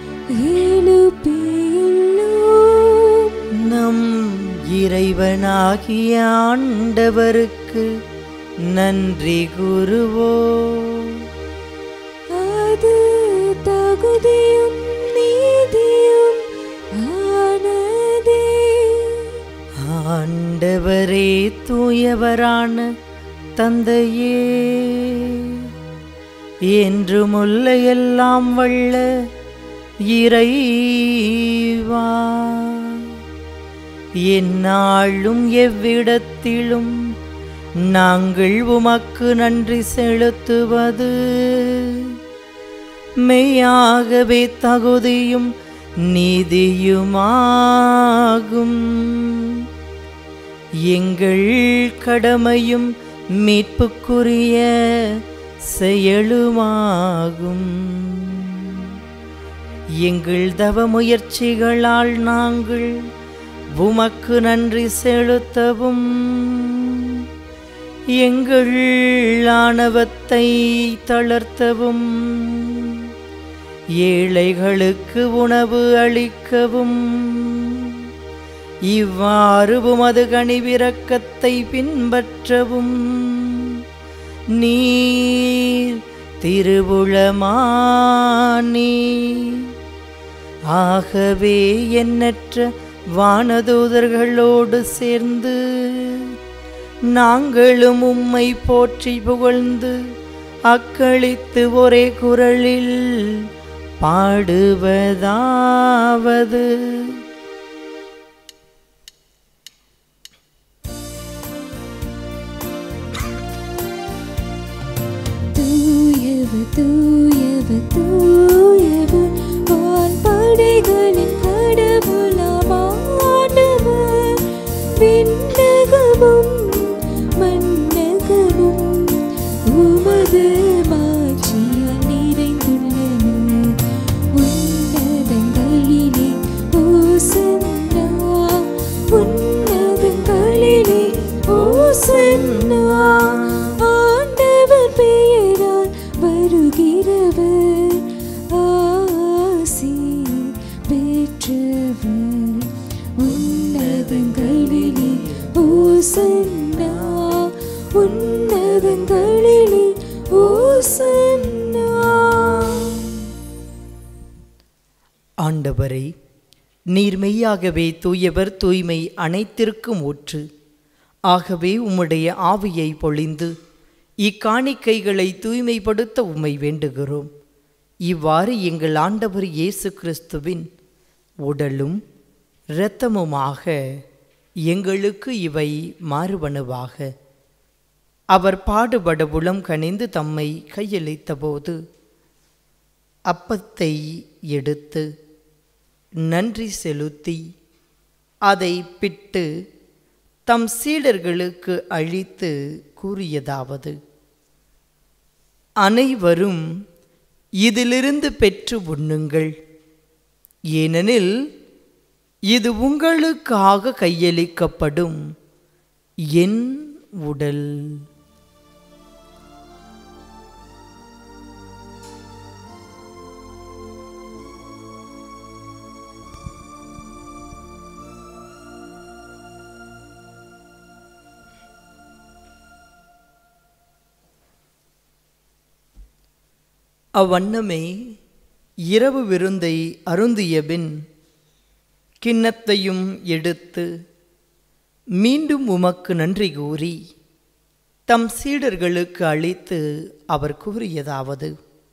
எழுப்பியுள்ளோம். நம் இறைவனாகிய ஆண்டவருக்கு நன்றி கூறுவோம் அது தகுதியும் நீதியும் ஆனதே ஆண்டவரே தூயவரான தந்தையே என்றுமுள்ள எல்லாம் வல்ல இறைவா எந்நாளும் எவ்விடத்திலும் நாங்கள் உமக்கு நன்றி செலுத்துவது மெய்யாகவே தகுதியும் நீதியுமாகும் எங்கள் கடமையும் மீட்புக்குரிய செயலுமாகும் எங்கள் தவ முயற்சிகளால் நாங்கள் உமக்கு நன்றி செலுத்தவும் எங்கள் ஆணவத்தை தளர்த்தவும் ஏழைகளுக்கு உணவு அளிக்கவும் இவ்வாறு உமது கனிவிரக்கத்தை பின்பற்றவும் நீர் திருவுளமானி ஆகவே எண்ணற்ற வானதூதர்களோடு சேர்ந்து நாங்களும் உம்மை போற்றி புகழ்ந்து அக்களித்து ஒரே குரலில் பாடுவதாவது தூயவர் தூயவர் தூயவர் வான் படைகளின் கடவுளாம் ஆண்டவர் விண்ணகமும் மண்ணகமும் உமது மாட்சியால் நிறைந்துள்ளன உன்னதங்களிலே ஓசன்னா உன்னதங்களிலே ஓசன்னா ஆண்டவர் பெயரால் வருகிறவர் ஆசி பெற்றவர் உன்னதங்களிலே ஓசன்னா உன்னதங்களிலே ஓசன்னா ஆண்டவரே நீர் மெய்யாகவே தூயவர் தூய்மை அனைத்திற்கும் ஊற்று ஆகவே உம்முடைய ஆவியை பொழிந்து இக்காணிக்கைகளை தூய்மைப்படுத்த உம்மை வேண்டுகிறோம் இவ்வாறு எங்கள் ஆண்டவர் இயேசு கிறிஸ்துவின் உடலும் இரத்தமுமாக எங்களுக்கு இவை மாறுபனவாக அவர் பாடுபட உளம் கனிந்து தம்மை கையளித்தபோது அப்பத்தை எடுத்து நன்றி செலுத்தி அதை பிட்டு தம் சீடர்களுக்கு அழித்து கூறியதாவது அனைவரும் இதிலிருந்து பெற்று உண்ணுங்கள் ஏனெனில் இது உங்களுக்காக கையளிக்கப்படும் என் உடல் அவ்வண்ணமே இரவு விருந்தை அருந்திய பின் கிண்ணத்தையும் எடுத்து மீண்டும் உமக்கு நன்றி கூறி தம் சீடர்களுக்கு அளித்து அவர் கூறியதாவது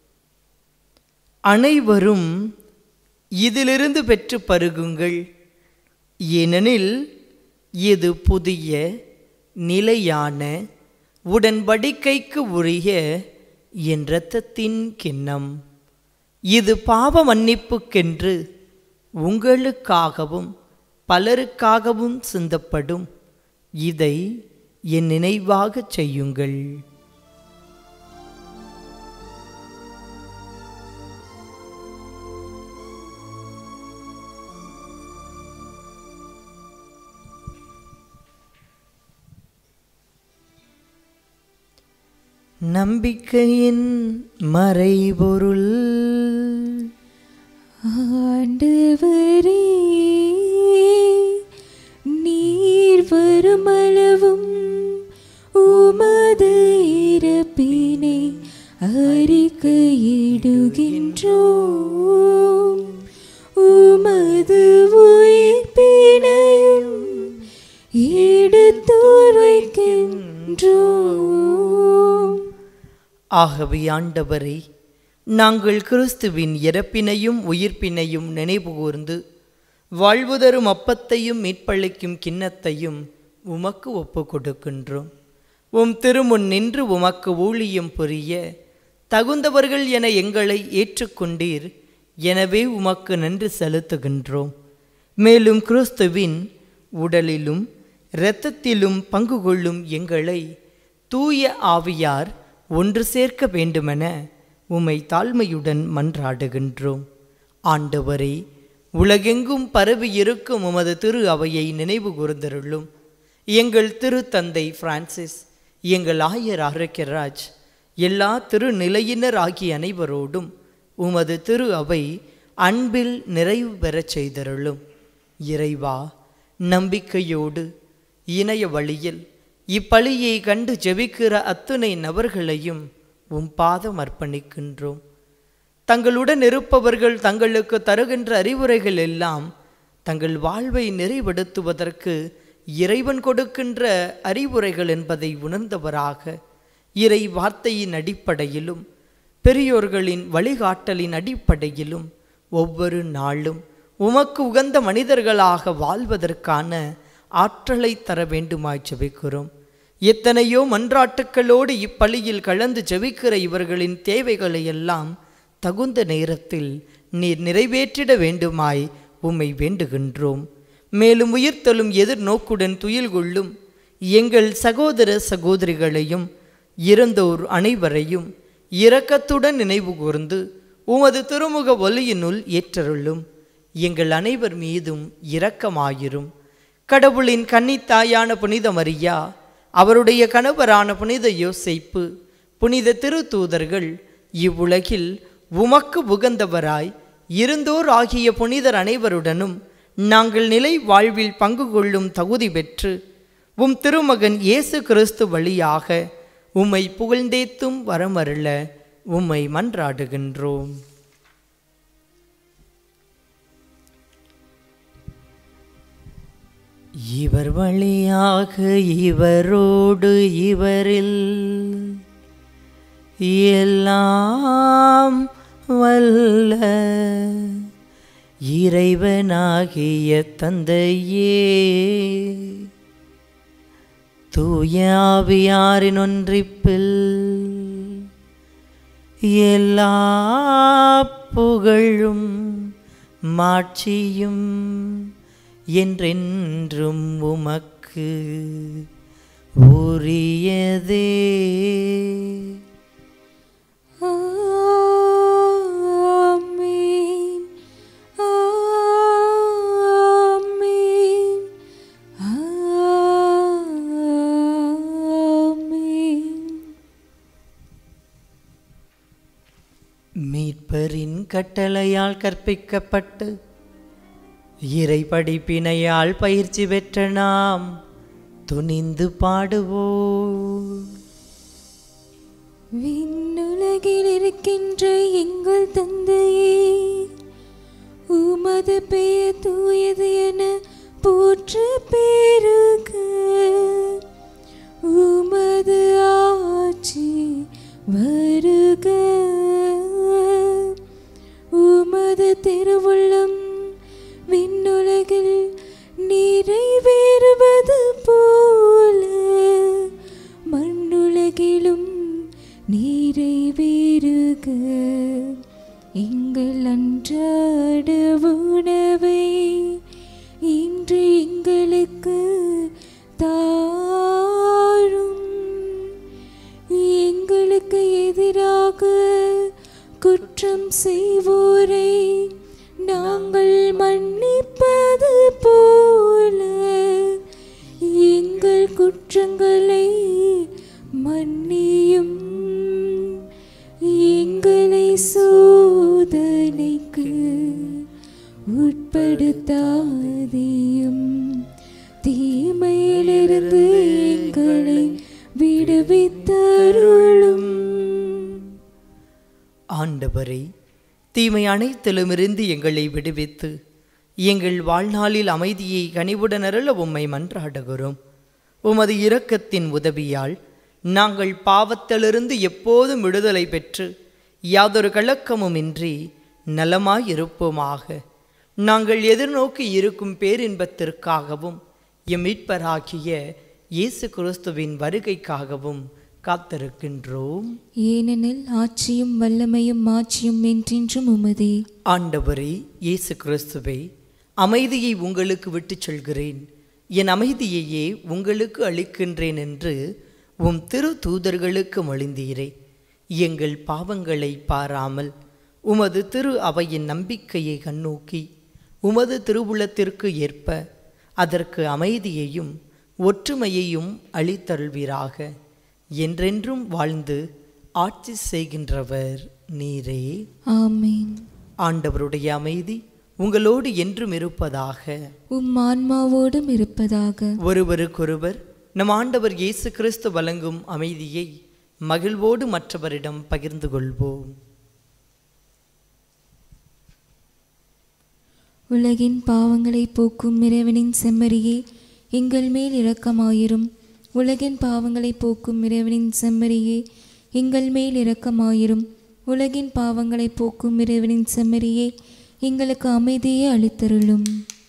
அனைவரும் இதிலிருந்து பெற்று பருகுங்கள் ஏனெனில் இது புதிய நிலையான உடன்படிக்கைக்கு உரிய என் இரத்தத்தின் கிண்ணம் இது பாவ மன்னிப்புக்கென்று உங்களுக்காகவும் பலருக்காகவும் சிந்தப்படும் இதை என் நினைவாகச் செய்யுங்கள் நம்பிக்கையின் மறைபொருள் ஆண்டவரே நீர் வருமளவும் உமது இறப்பினை அறிக்கையிடுகின்றோம் உமது உயிர்ப்பினையும் எடுத்துரைக்கின்றோம் ஆகவே ஆண்டவரே நாங்கள் கிறிஸ்துவின் இறப்பினையும் உயிர்ப்பினையும் நினைவுகூர்ந்து வாழ்வு தரும் அப்பத்தையும் மீட்பளிக்கும் கிண்ணத்தையும் உமக்கு ஒப்பு கொடுக்கின்றோம் உம் திருமுன் நின்று உமக்கு ஊழியம் புரிய தகுந்தவர்கள் என எங்களை ஏற்றுக்கொண்டீர் எனவே உமக்கு நன்றி செலுத்துகின்றோம் மேலும் கிறிஸ்துவின் உடலிலும் இரத்தத்திலும் பங்கு கொள்ளும் எங்களை தூய ஆவியார் ஒன்று சேர்க்க வேண்டுமென உம்மை தாழ்மையுடன் மன்றாடுகின்றோம் ஆண்டவரே உலகெங்கும் பரவி இருக்கும் உமது திரு அவையை நினைவு கூர்ந்தருளும் எங்கள் திரு தந்தை பிரான்சிஸ் எங்கள் ஆயர் ஆரோக்கியராஜ் எல்லா திருநிலையினர் ஆகிய அனைவரோடும் உமது திரு அவை அன்பில் நிறைவு பெறச் செய்தருளும் இறைவா நம்பிக்கையோடு இணைய வழியில் இப்பலியை கண்டு ஜெபிக்கிற அத்துணை நபர்களையும் உம் பாதம் அர்ப்பணிக்கின்றோம் தங்களுடன் இருப்பவர்கள் தங்களுக்கு தருகின்ற அறிவுரைகள் எல்லாம் தங்கள் வாழ்வை நிறைவெடுத்துவதற்கு இறைவன் கொடுக்கின்ற அறிவுரைகள் என்பதை உணர்ந்தவராக இறை வார்த்தையின் அடிப்படையிலும் பெரியோர்களின் வழிகாட்டலின் அடிப்படையிலும் ஒவ்வொரு நாளும் உமக்கு உகந்த மனிதர்களாக வாழ்வதற்கான ஆற்றலை தர வேண்டுமாய் ஜெபிக்கிறோம் எத்தனையோ மன்றாட்டுக்களோடு இப்பலியில் கலந்து ஜெபிக்கிற இவர்களின் தேவைகளை எல்லாம் தகுந்த நேரத்தில் நீர் நிறைவேற்றிட வேண்டுமாய் உம்மை வேண்டுகின்றோம் மேலும் உயிர்த்தலும் எதிர்நோக்குடன் துயில் கொள்ளும் எங்கள் சகோதர சகோதரிகளையும் இறந்தோர் அனைவரையும் இரக்கத்துடன் நினைவு கூர்ந்து உமது திருமுக ஒலியினுள் ஏற்றருளும் எங்கள் அனைவர் மீதும் இரக்கமாயிரும் கடவுளின் கன்னித்தாயான புனித மரியா அவருடைய கணவரான புனித யோசைப்பு புனித திருத்தூதர்கள் இவ்வுலகில் உமக்கு உகந்தவராய் இருந்தோர் ஆகிய புனிதர் அனைவருடனும் நாங்கள் நிலை வாழ்வில் பங்கு கொள்ளும் தகுதி பெற்று உம் திருமகன் இயேசு கிறிஸ்து வழியாக உம்மை புகழ்ந்தேத்தும் வரமருள உம்மை மன்றாடுகின்றோம் இவர் வழியாக இவரோடு இவரில் எல்லாம் வல்ல இறைவனாகிய தந்தையே தூயாவியாரின் ஒன்றிப்பில் எல்லா புகழும் மாட்சியும் என்றென்றும் உமக்கு உரியதே ஆமென் ஆமென் மீட்பரின் கட்டளையால் கற்பிக்கப்பட்டு இறை படிப்பினையால் பயிற்சி பெற்ற நாம் துணிந்து பாடுவோம் விண்ணுலகில் இருக்கின்ற எங்கள் தந்தையே உமது பெயர் தூயது என போற்று பெருக உமது ஆட்சி வருக உமது திருவுள்ளம் விண்ணுலகில் நிறைவேறுவது போல மண்ணுலகிலும் நிறைவேறுக எங்கள் அன்றாட உணவை இன்று எங்களுக்கு தாரும் எங்களுக்கு எதிராக குற்றம் செய்வோரை நாங்கள் மன்னிப்பது போல எங்கள் குற்றங்களை மன்னியும் எங்களை சோதனைக்கு உட்படுத்தாதேயும் தீமையிலிருந்து எங்களை விடுவித்தருளும் ஆண்டவரே தீமை அனைத்திலுமிருந்து எங்களை விடுவித்து எங்கள் வாழ்நாளில் அமைதியை கனிவுடன் அருள உம்மை மன்றாடுகிறோம் உமது இரக்கத்தின் உதவியால் நாங்கள் பாவத்திலிருந்து எப்போதும் விடுதலை பெற்று யாதொரு கலக்கமும் இன்றி நலமாயிருப்போமாக நாங்கள் எதிர்நோக்கி இருக்கும் பேரின்பத்திற்காகவும் எம் மீட்பராகிய இயேசு கிறிஸ்துவின் வருகைக்காகவும் காத்திருக்கின்றோம் ஏனெனில் ஆட்சியும் வல்லமையும் மாட்சியும் என்றென்றும் உமதே ஆண்டவரே இயேசு கிறிஸ்துவே அமைதியை உங்களுக்கு விட்டுச் செல்கிறேன் என் அமைதியையே உங்களுக்கு அளிக்கின்றேன் என்று உம் திரு தூதர்களுக்கு மொழிந்தீரே எங்கள் பாவங்களை பாராமல் உமது திரு அவையின் நம்பிக்கையை கண்ணோக்கி உமது திருவுளத்திற்கு ஏற்ப அதற்கு அமைதியையும் ஒற்றுமையையும் அளித்தருள்வீராக என்றென்றும் வாழ்ந்து ஆட்சி செய்கின்றவர் நீரே ஆமேன் ஆண்டவருடைய அமைதி உங்களோடு என்றும் இருப்பதாக உம் ஆன்மாவோடும் இருப்பதாக ஒருவருக்கொருவர் நம் ஆண்டவர் இயேசு கிறிஸ்து வழங்கும் அமைதியை மகிழ்வோடு மற்றவரிடம் பகிர்ந்து கொள்வோம் உலகின் பாவங்களை போக்கும் இறைவனின் செம்மறியே எங்கள் மேல் இரக்கமாயிரும் உலகின் பாவங்களை போக்கும் இறைவனின் செம்மறியே எங்கள் மேல் இரக்கமாயிரும் உலகின் பாவங்களை போக்கும் இறைவனின் செம்மறியே எங்களுக்கு அமைதியை அளித்தருளும்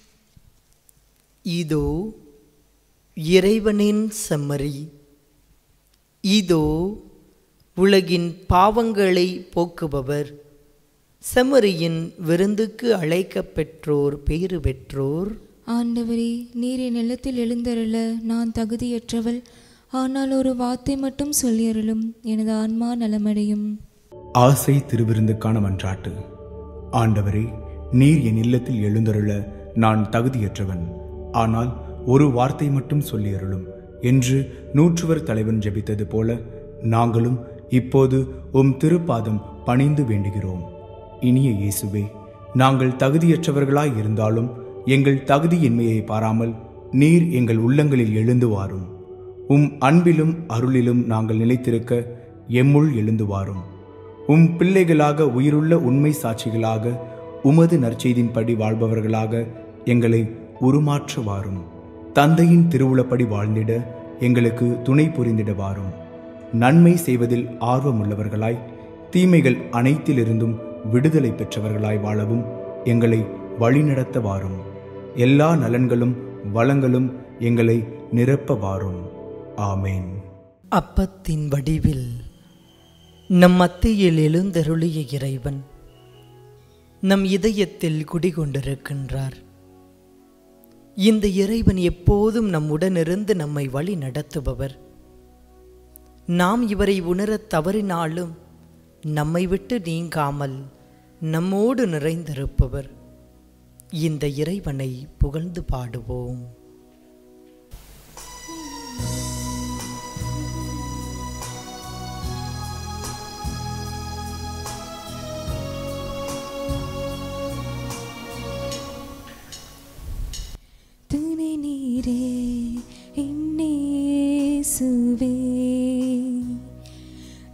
இதோ இறைவனின் செம்மறி இதோ உலகின் பாவங்களை போக்குபவர் செம்மறியின் விருந்துக்கு அழைக்கப் பெற்றோர் பேறு பெற்றோர் ஆண்டவரே நீர் என் நிலத்தில் எழுந்தருள நான் தகுதியற்றவள் ஆனால் ஒரு வார்த்தை மட்டும் சொல்லியருளும் எனது ஆன்மா நலமடையும் ஆசை திருவிருந்துக்கான மன்றாட்டு ஆண்டவரே நீர் என் இல்லத்தில் எழுந்தருள நான் தகுதியற்றவன் ஆனால் ஒரு வார்த்தை மட்டும் சொல்லியருளும் என்று நூற்றுவர் தலைவன் ஜெபித்தது போல நாங்களும் இப்போது உம் திருப்பாதம் பணிந்து வேண்டுகிறோம் இனிய இயேசுவே நாங்கள் தகுதியற்றவர்களாய் இருந்தாலும் எங்கள் தகுதியின்மையை பாராமல் நீர் எங்கள் உள்ளங்களில் எழுந்து வாரும் உம் அன்பிலும் அருளிலும் நாங்கள் நிலைத்திருக்க எம்முள் எழுந்து வாரும் உம் பிள்ளைகளாக உயிருள்ள உண்மை சாட்சிகளாக உமது நற்செய்தின்படி வாழ்பவர்களாக எங்களை உருமாற்ற வாரும் தந்தையின் திருவுளப்படி வாழ்ந்திட எங்களுக்கு துணை புரிந்திட வாரும் நன்மை செய்வதில் ஆர்வமுள்ளவர்களாய் தீமைகள் அனைத்திலிருந்தும் விடுதலை பெற்றவர்களாய் வாழவும் எங்களை வழிநடத்த வாரும் எல்லா நலன்களும் வளங்களும் எங்களை நிரப்ப வாரும் ஆமேன் அப்பத்தின் வடிவில் நம் மத்தியில் எழுந்தருளிய இறைவன் நம் இதயத்தில் குடிகொண்டிருக்கின்றார் இந்த இறைவன் எப்போதும் நம்முடனிருந்து நம்மை வழி நடத்துபவர் நாம் இவரை உணரத் தவறினாலும் நம்மை விட்டு நீங்காமல் நம்மோடு நிறைந்திருப்பவர் இந்த இறைவனை புகழ்ந்து பாடுவோம்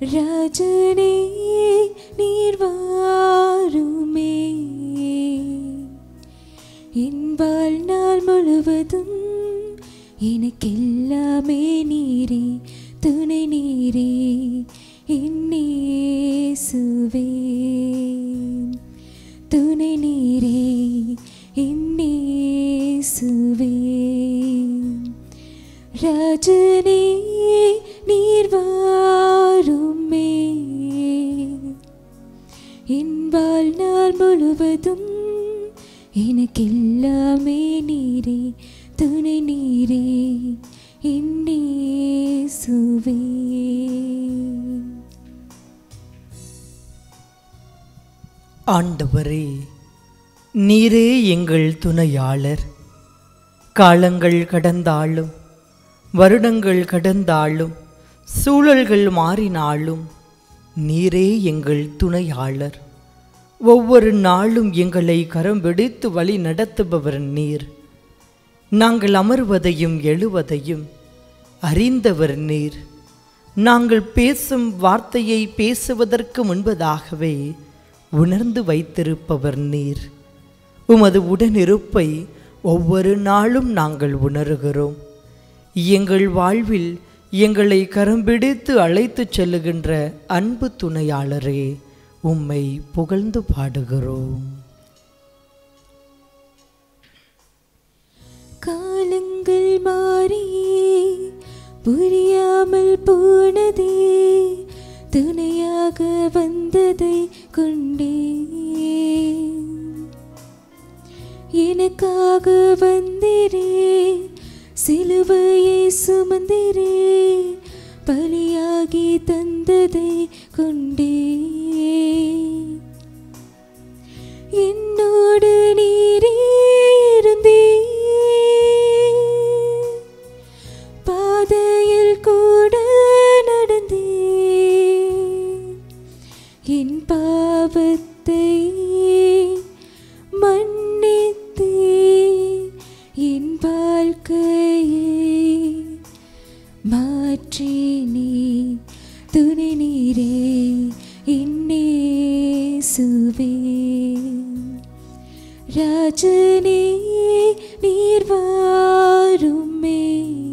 ராஜனே நீர் வாருமே என் வாழ்நாள் முழுவதும் எனக்கெல்லாமே நீரே துணை நீரே என்னேசுவே துணை நீரே என்னேசுவே ராஜனே நீர் வாருமே என் வாழ்நாள் முழுவதும் எனக்கெல்லாமே நீரே துணை நீரே என்னேசுவே ஆண்டவரே நீரே எங்கள் துணையாளர் காலங்கள் கடந்தாலும் வருடங்கள் கடந்தாலும் சூழல்கள் மாறினாலும் நீரே எங்கள் துணையாளர் ஒவ்வொரு நாளும் எங்களை கரம் பிடித்து வழி நடத்துபவர் நீர் நாங்கள் அமர்வதையும் எழுவதையும் அறிந்தவர் நீர் நாங்கள் பேசும் வார்த்தையை பேசுவதற்கு முன்பதாகவே உணர்ந்து வைத்திருப்பவர் நீர் உமது உடனிருப்பை ஒவ்வொரு நாளும் நாங்கள் உணர்கிறோம் எங்கள் வாழ்வில் எங்களை கரம்பிடித்து அழைத்துச் செல்லுகின்ற அன்பு துணையாளரே உம்மை புகழ்ந்து பாடுகிறோம் காலங்கள் மாறி புரியாமல் போனதே துணையாக வந்ததை கொண்டே எனக்காக வந்திரே சிலுவையை சுமந்திரே பலியாகி தந்ததை கொண்டே என்னோடு நீரே இருந்தே பாதையில் கூட நடந்தே என் பாவத்தை மன்னித்தே என் வாழ்க்கையை மாற்றி நீ துணை நீரே என்னே சுவே ராஜனே நீர் வாருமே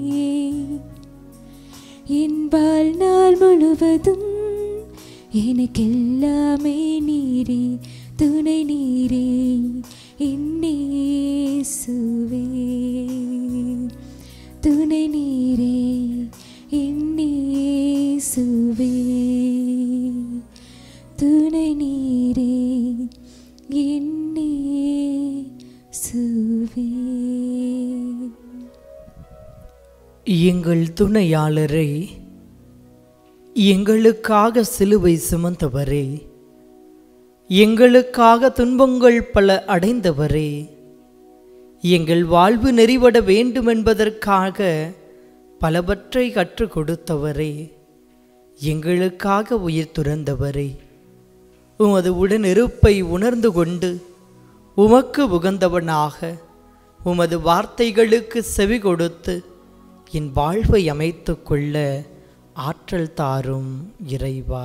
என் வாழ்நாள் முழுவதும் எனக்கெல்லாமே நீரே துணை நீரே என்னே சுவே துணை நீரே என்னே சுவே துணை நீரே என்னே சுவே எங்கள் துணையாளரை எங்களுக்காக சிலுவை சுமந்தவரே எங்களுக்காக துன்பங்கள் பல அடைந்தவரே எங்கள் வாழ்வு நெறிவட வேண்டும் என்பதற்காக பலவற்றை கற்றுக் கொடுத்தவரே எங்களுக்காக உயிர் துறந்தவரே உமது உடனிருப்பை உணர்ந்து கொண்டு உமக்கு உகந்தவனாக உமது வார்த்தைகளுக்கு செவி கொடுத்து என் வாழ்வை அமைத்துக் கொள்ள ஆற்றல் தாரும் இறைவா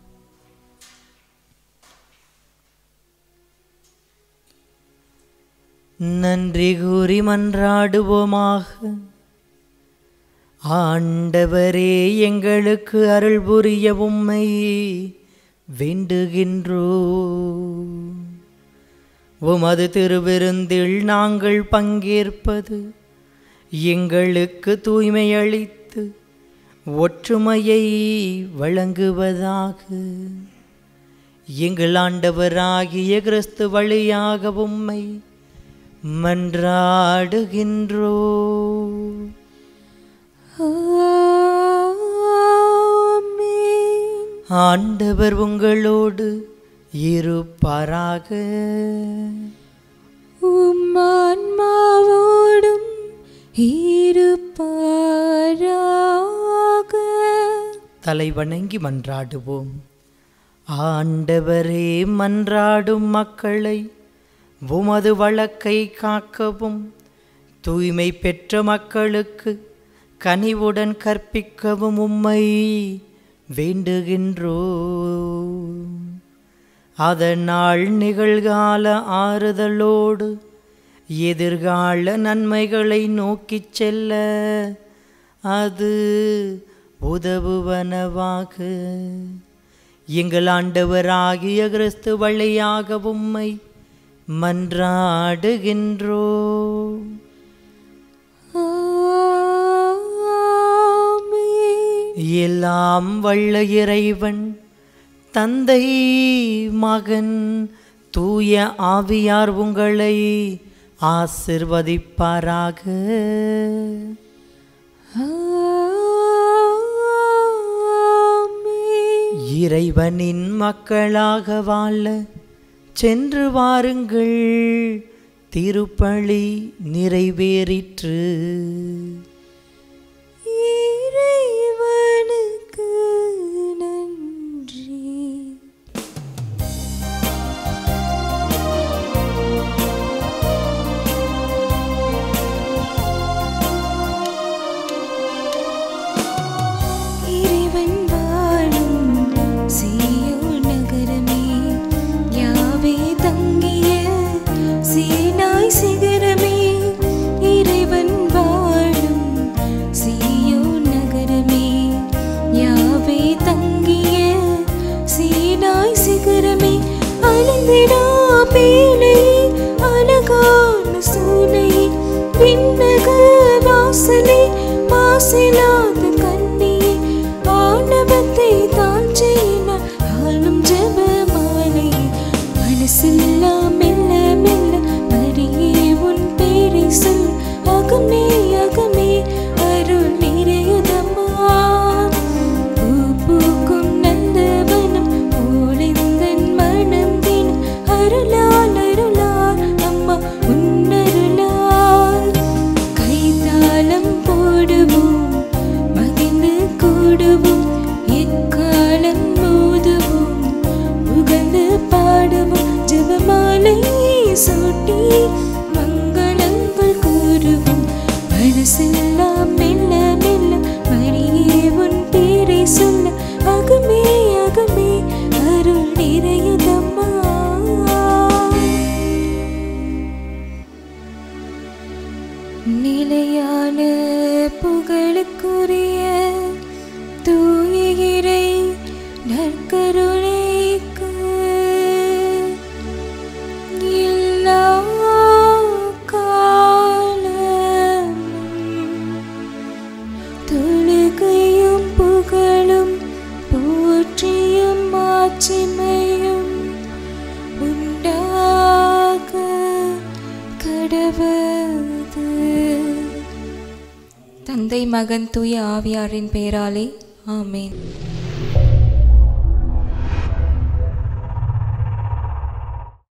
நன்றி கூறி மன்றாடுவோமாக ஆண்டவரே எங்களுக்கு அருள் புரிய உம்மை வேண்டுகின்றோ உமது திருவிருந்தில் நாங்கள் பங்கேற்பது எங்களுக்கு தூய்மை அளித்து ஒற்றுமையை வழங்குவதாக எங்கள் ஆண்டவராகிய கிறிஸ்து வழியாக உம்மை மன்றாடுகின்றோ ஆமென். ஆண்டவர் உங்களோடு இருப்பாராக உம் ஆன்மாவோடும் இருப்பாராக தலை வணங்கி மன்றாடுவோம் ஆண்டவரே மன்றாடும் மக்களை உமது வழக்கை காக்கவும் தூய்மை பெற்ற மக்களுக்கு கனிவுடன் கற்பிக்கவும் உம்மை வேண்டுகின்றோ அதனால் நிகழ்கால ஆறுதலோடு எதிர்கால நன்மைகளை நோக்கிச் செல்ல அது உதவுவனவாக எங்கள் ஆண்டவராகிய கிறிஸ்து வழியாக உம்மை மன்றாடுகின்றோ ஆமென். எல்லாம் வல்ல இறைவன் தந்தை மகன் தூய ஆவியார் உங்களை ஆசிர்வதிப்பாராக ஆமென். இறைவனின் மக்களாக வாழ சென்று வாருங்கள் திருப்பலி நிறைவேறிற்று இறைவனுக்கு நன்றி இறைவன் வாழும் சீயோன் நகரமே யாவே தங்கிய சீனாய் சிகரமே இறைவன் வாழும் சீயோன் நகரமே யாவே தங்கிய சீனாய் சிகரமே அழிந்திடா பேழை அழகான சூளை விண்ணக வாசலே மாசிலாத கண்ணியே ஆணவத்தை தான் செய்யினார் ஆளும் ஜெப மாலையே மனசெல்லாம் மெல்ல மெல்ல மரியே உன் பேரை சொல் அகமே அகமே அருள் நிறையுதம்மா பூ பூக்கும் நந்தவனம் போலிந்தன் மனம் தினம் அருளால் அருளால் அம்மா உன்னருளால் கைத்தாளம் போடுவோம் மகிழ்ந்து கூடுவோம் எக்காலம் மோதுவோம் புகழ்ந்து பாடுவோம் ஜெபமாலை சூட்டி மங்களங்கள் கூறுவோம் மனசெல்லாம் மெல்ல மெல்ல மரியே உன் பேரை சொல்ல அகமே அகமே அருள் நிறையுதம்மா நிலையான புகழுக்குரிய தூய இறை நற்கருணைக்கு எல்லா காலமும் தொழுகையும் புகழும் போற்றியும் மாட்சிமையும் உண்டாக கடவது தந்தை மகன் தூய ஆவியாரின் பெயராலே ஆமேன்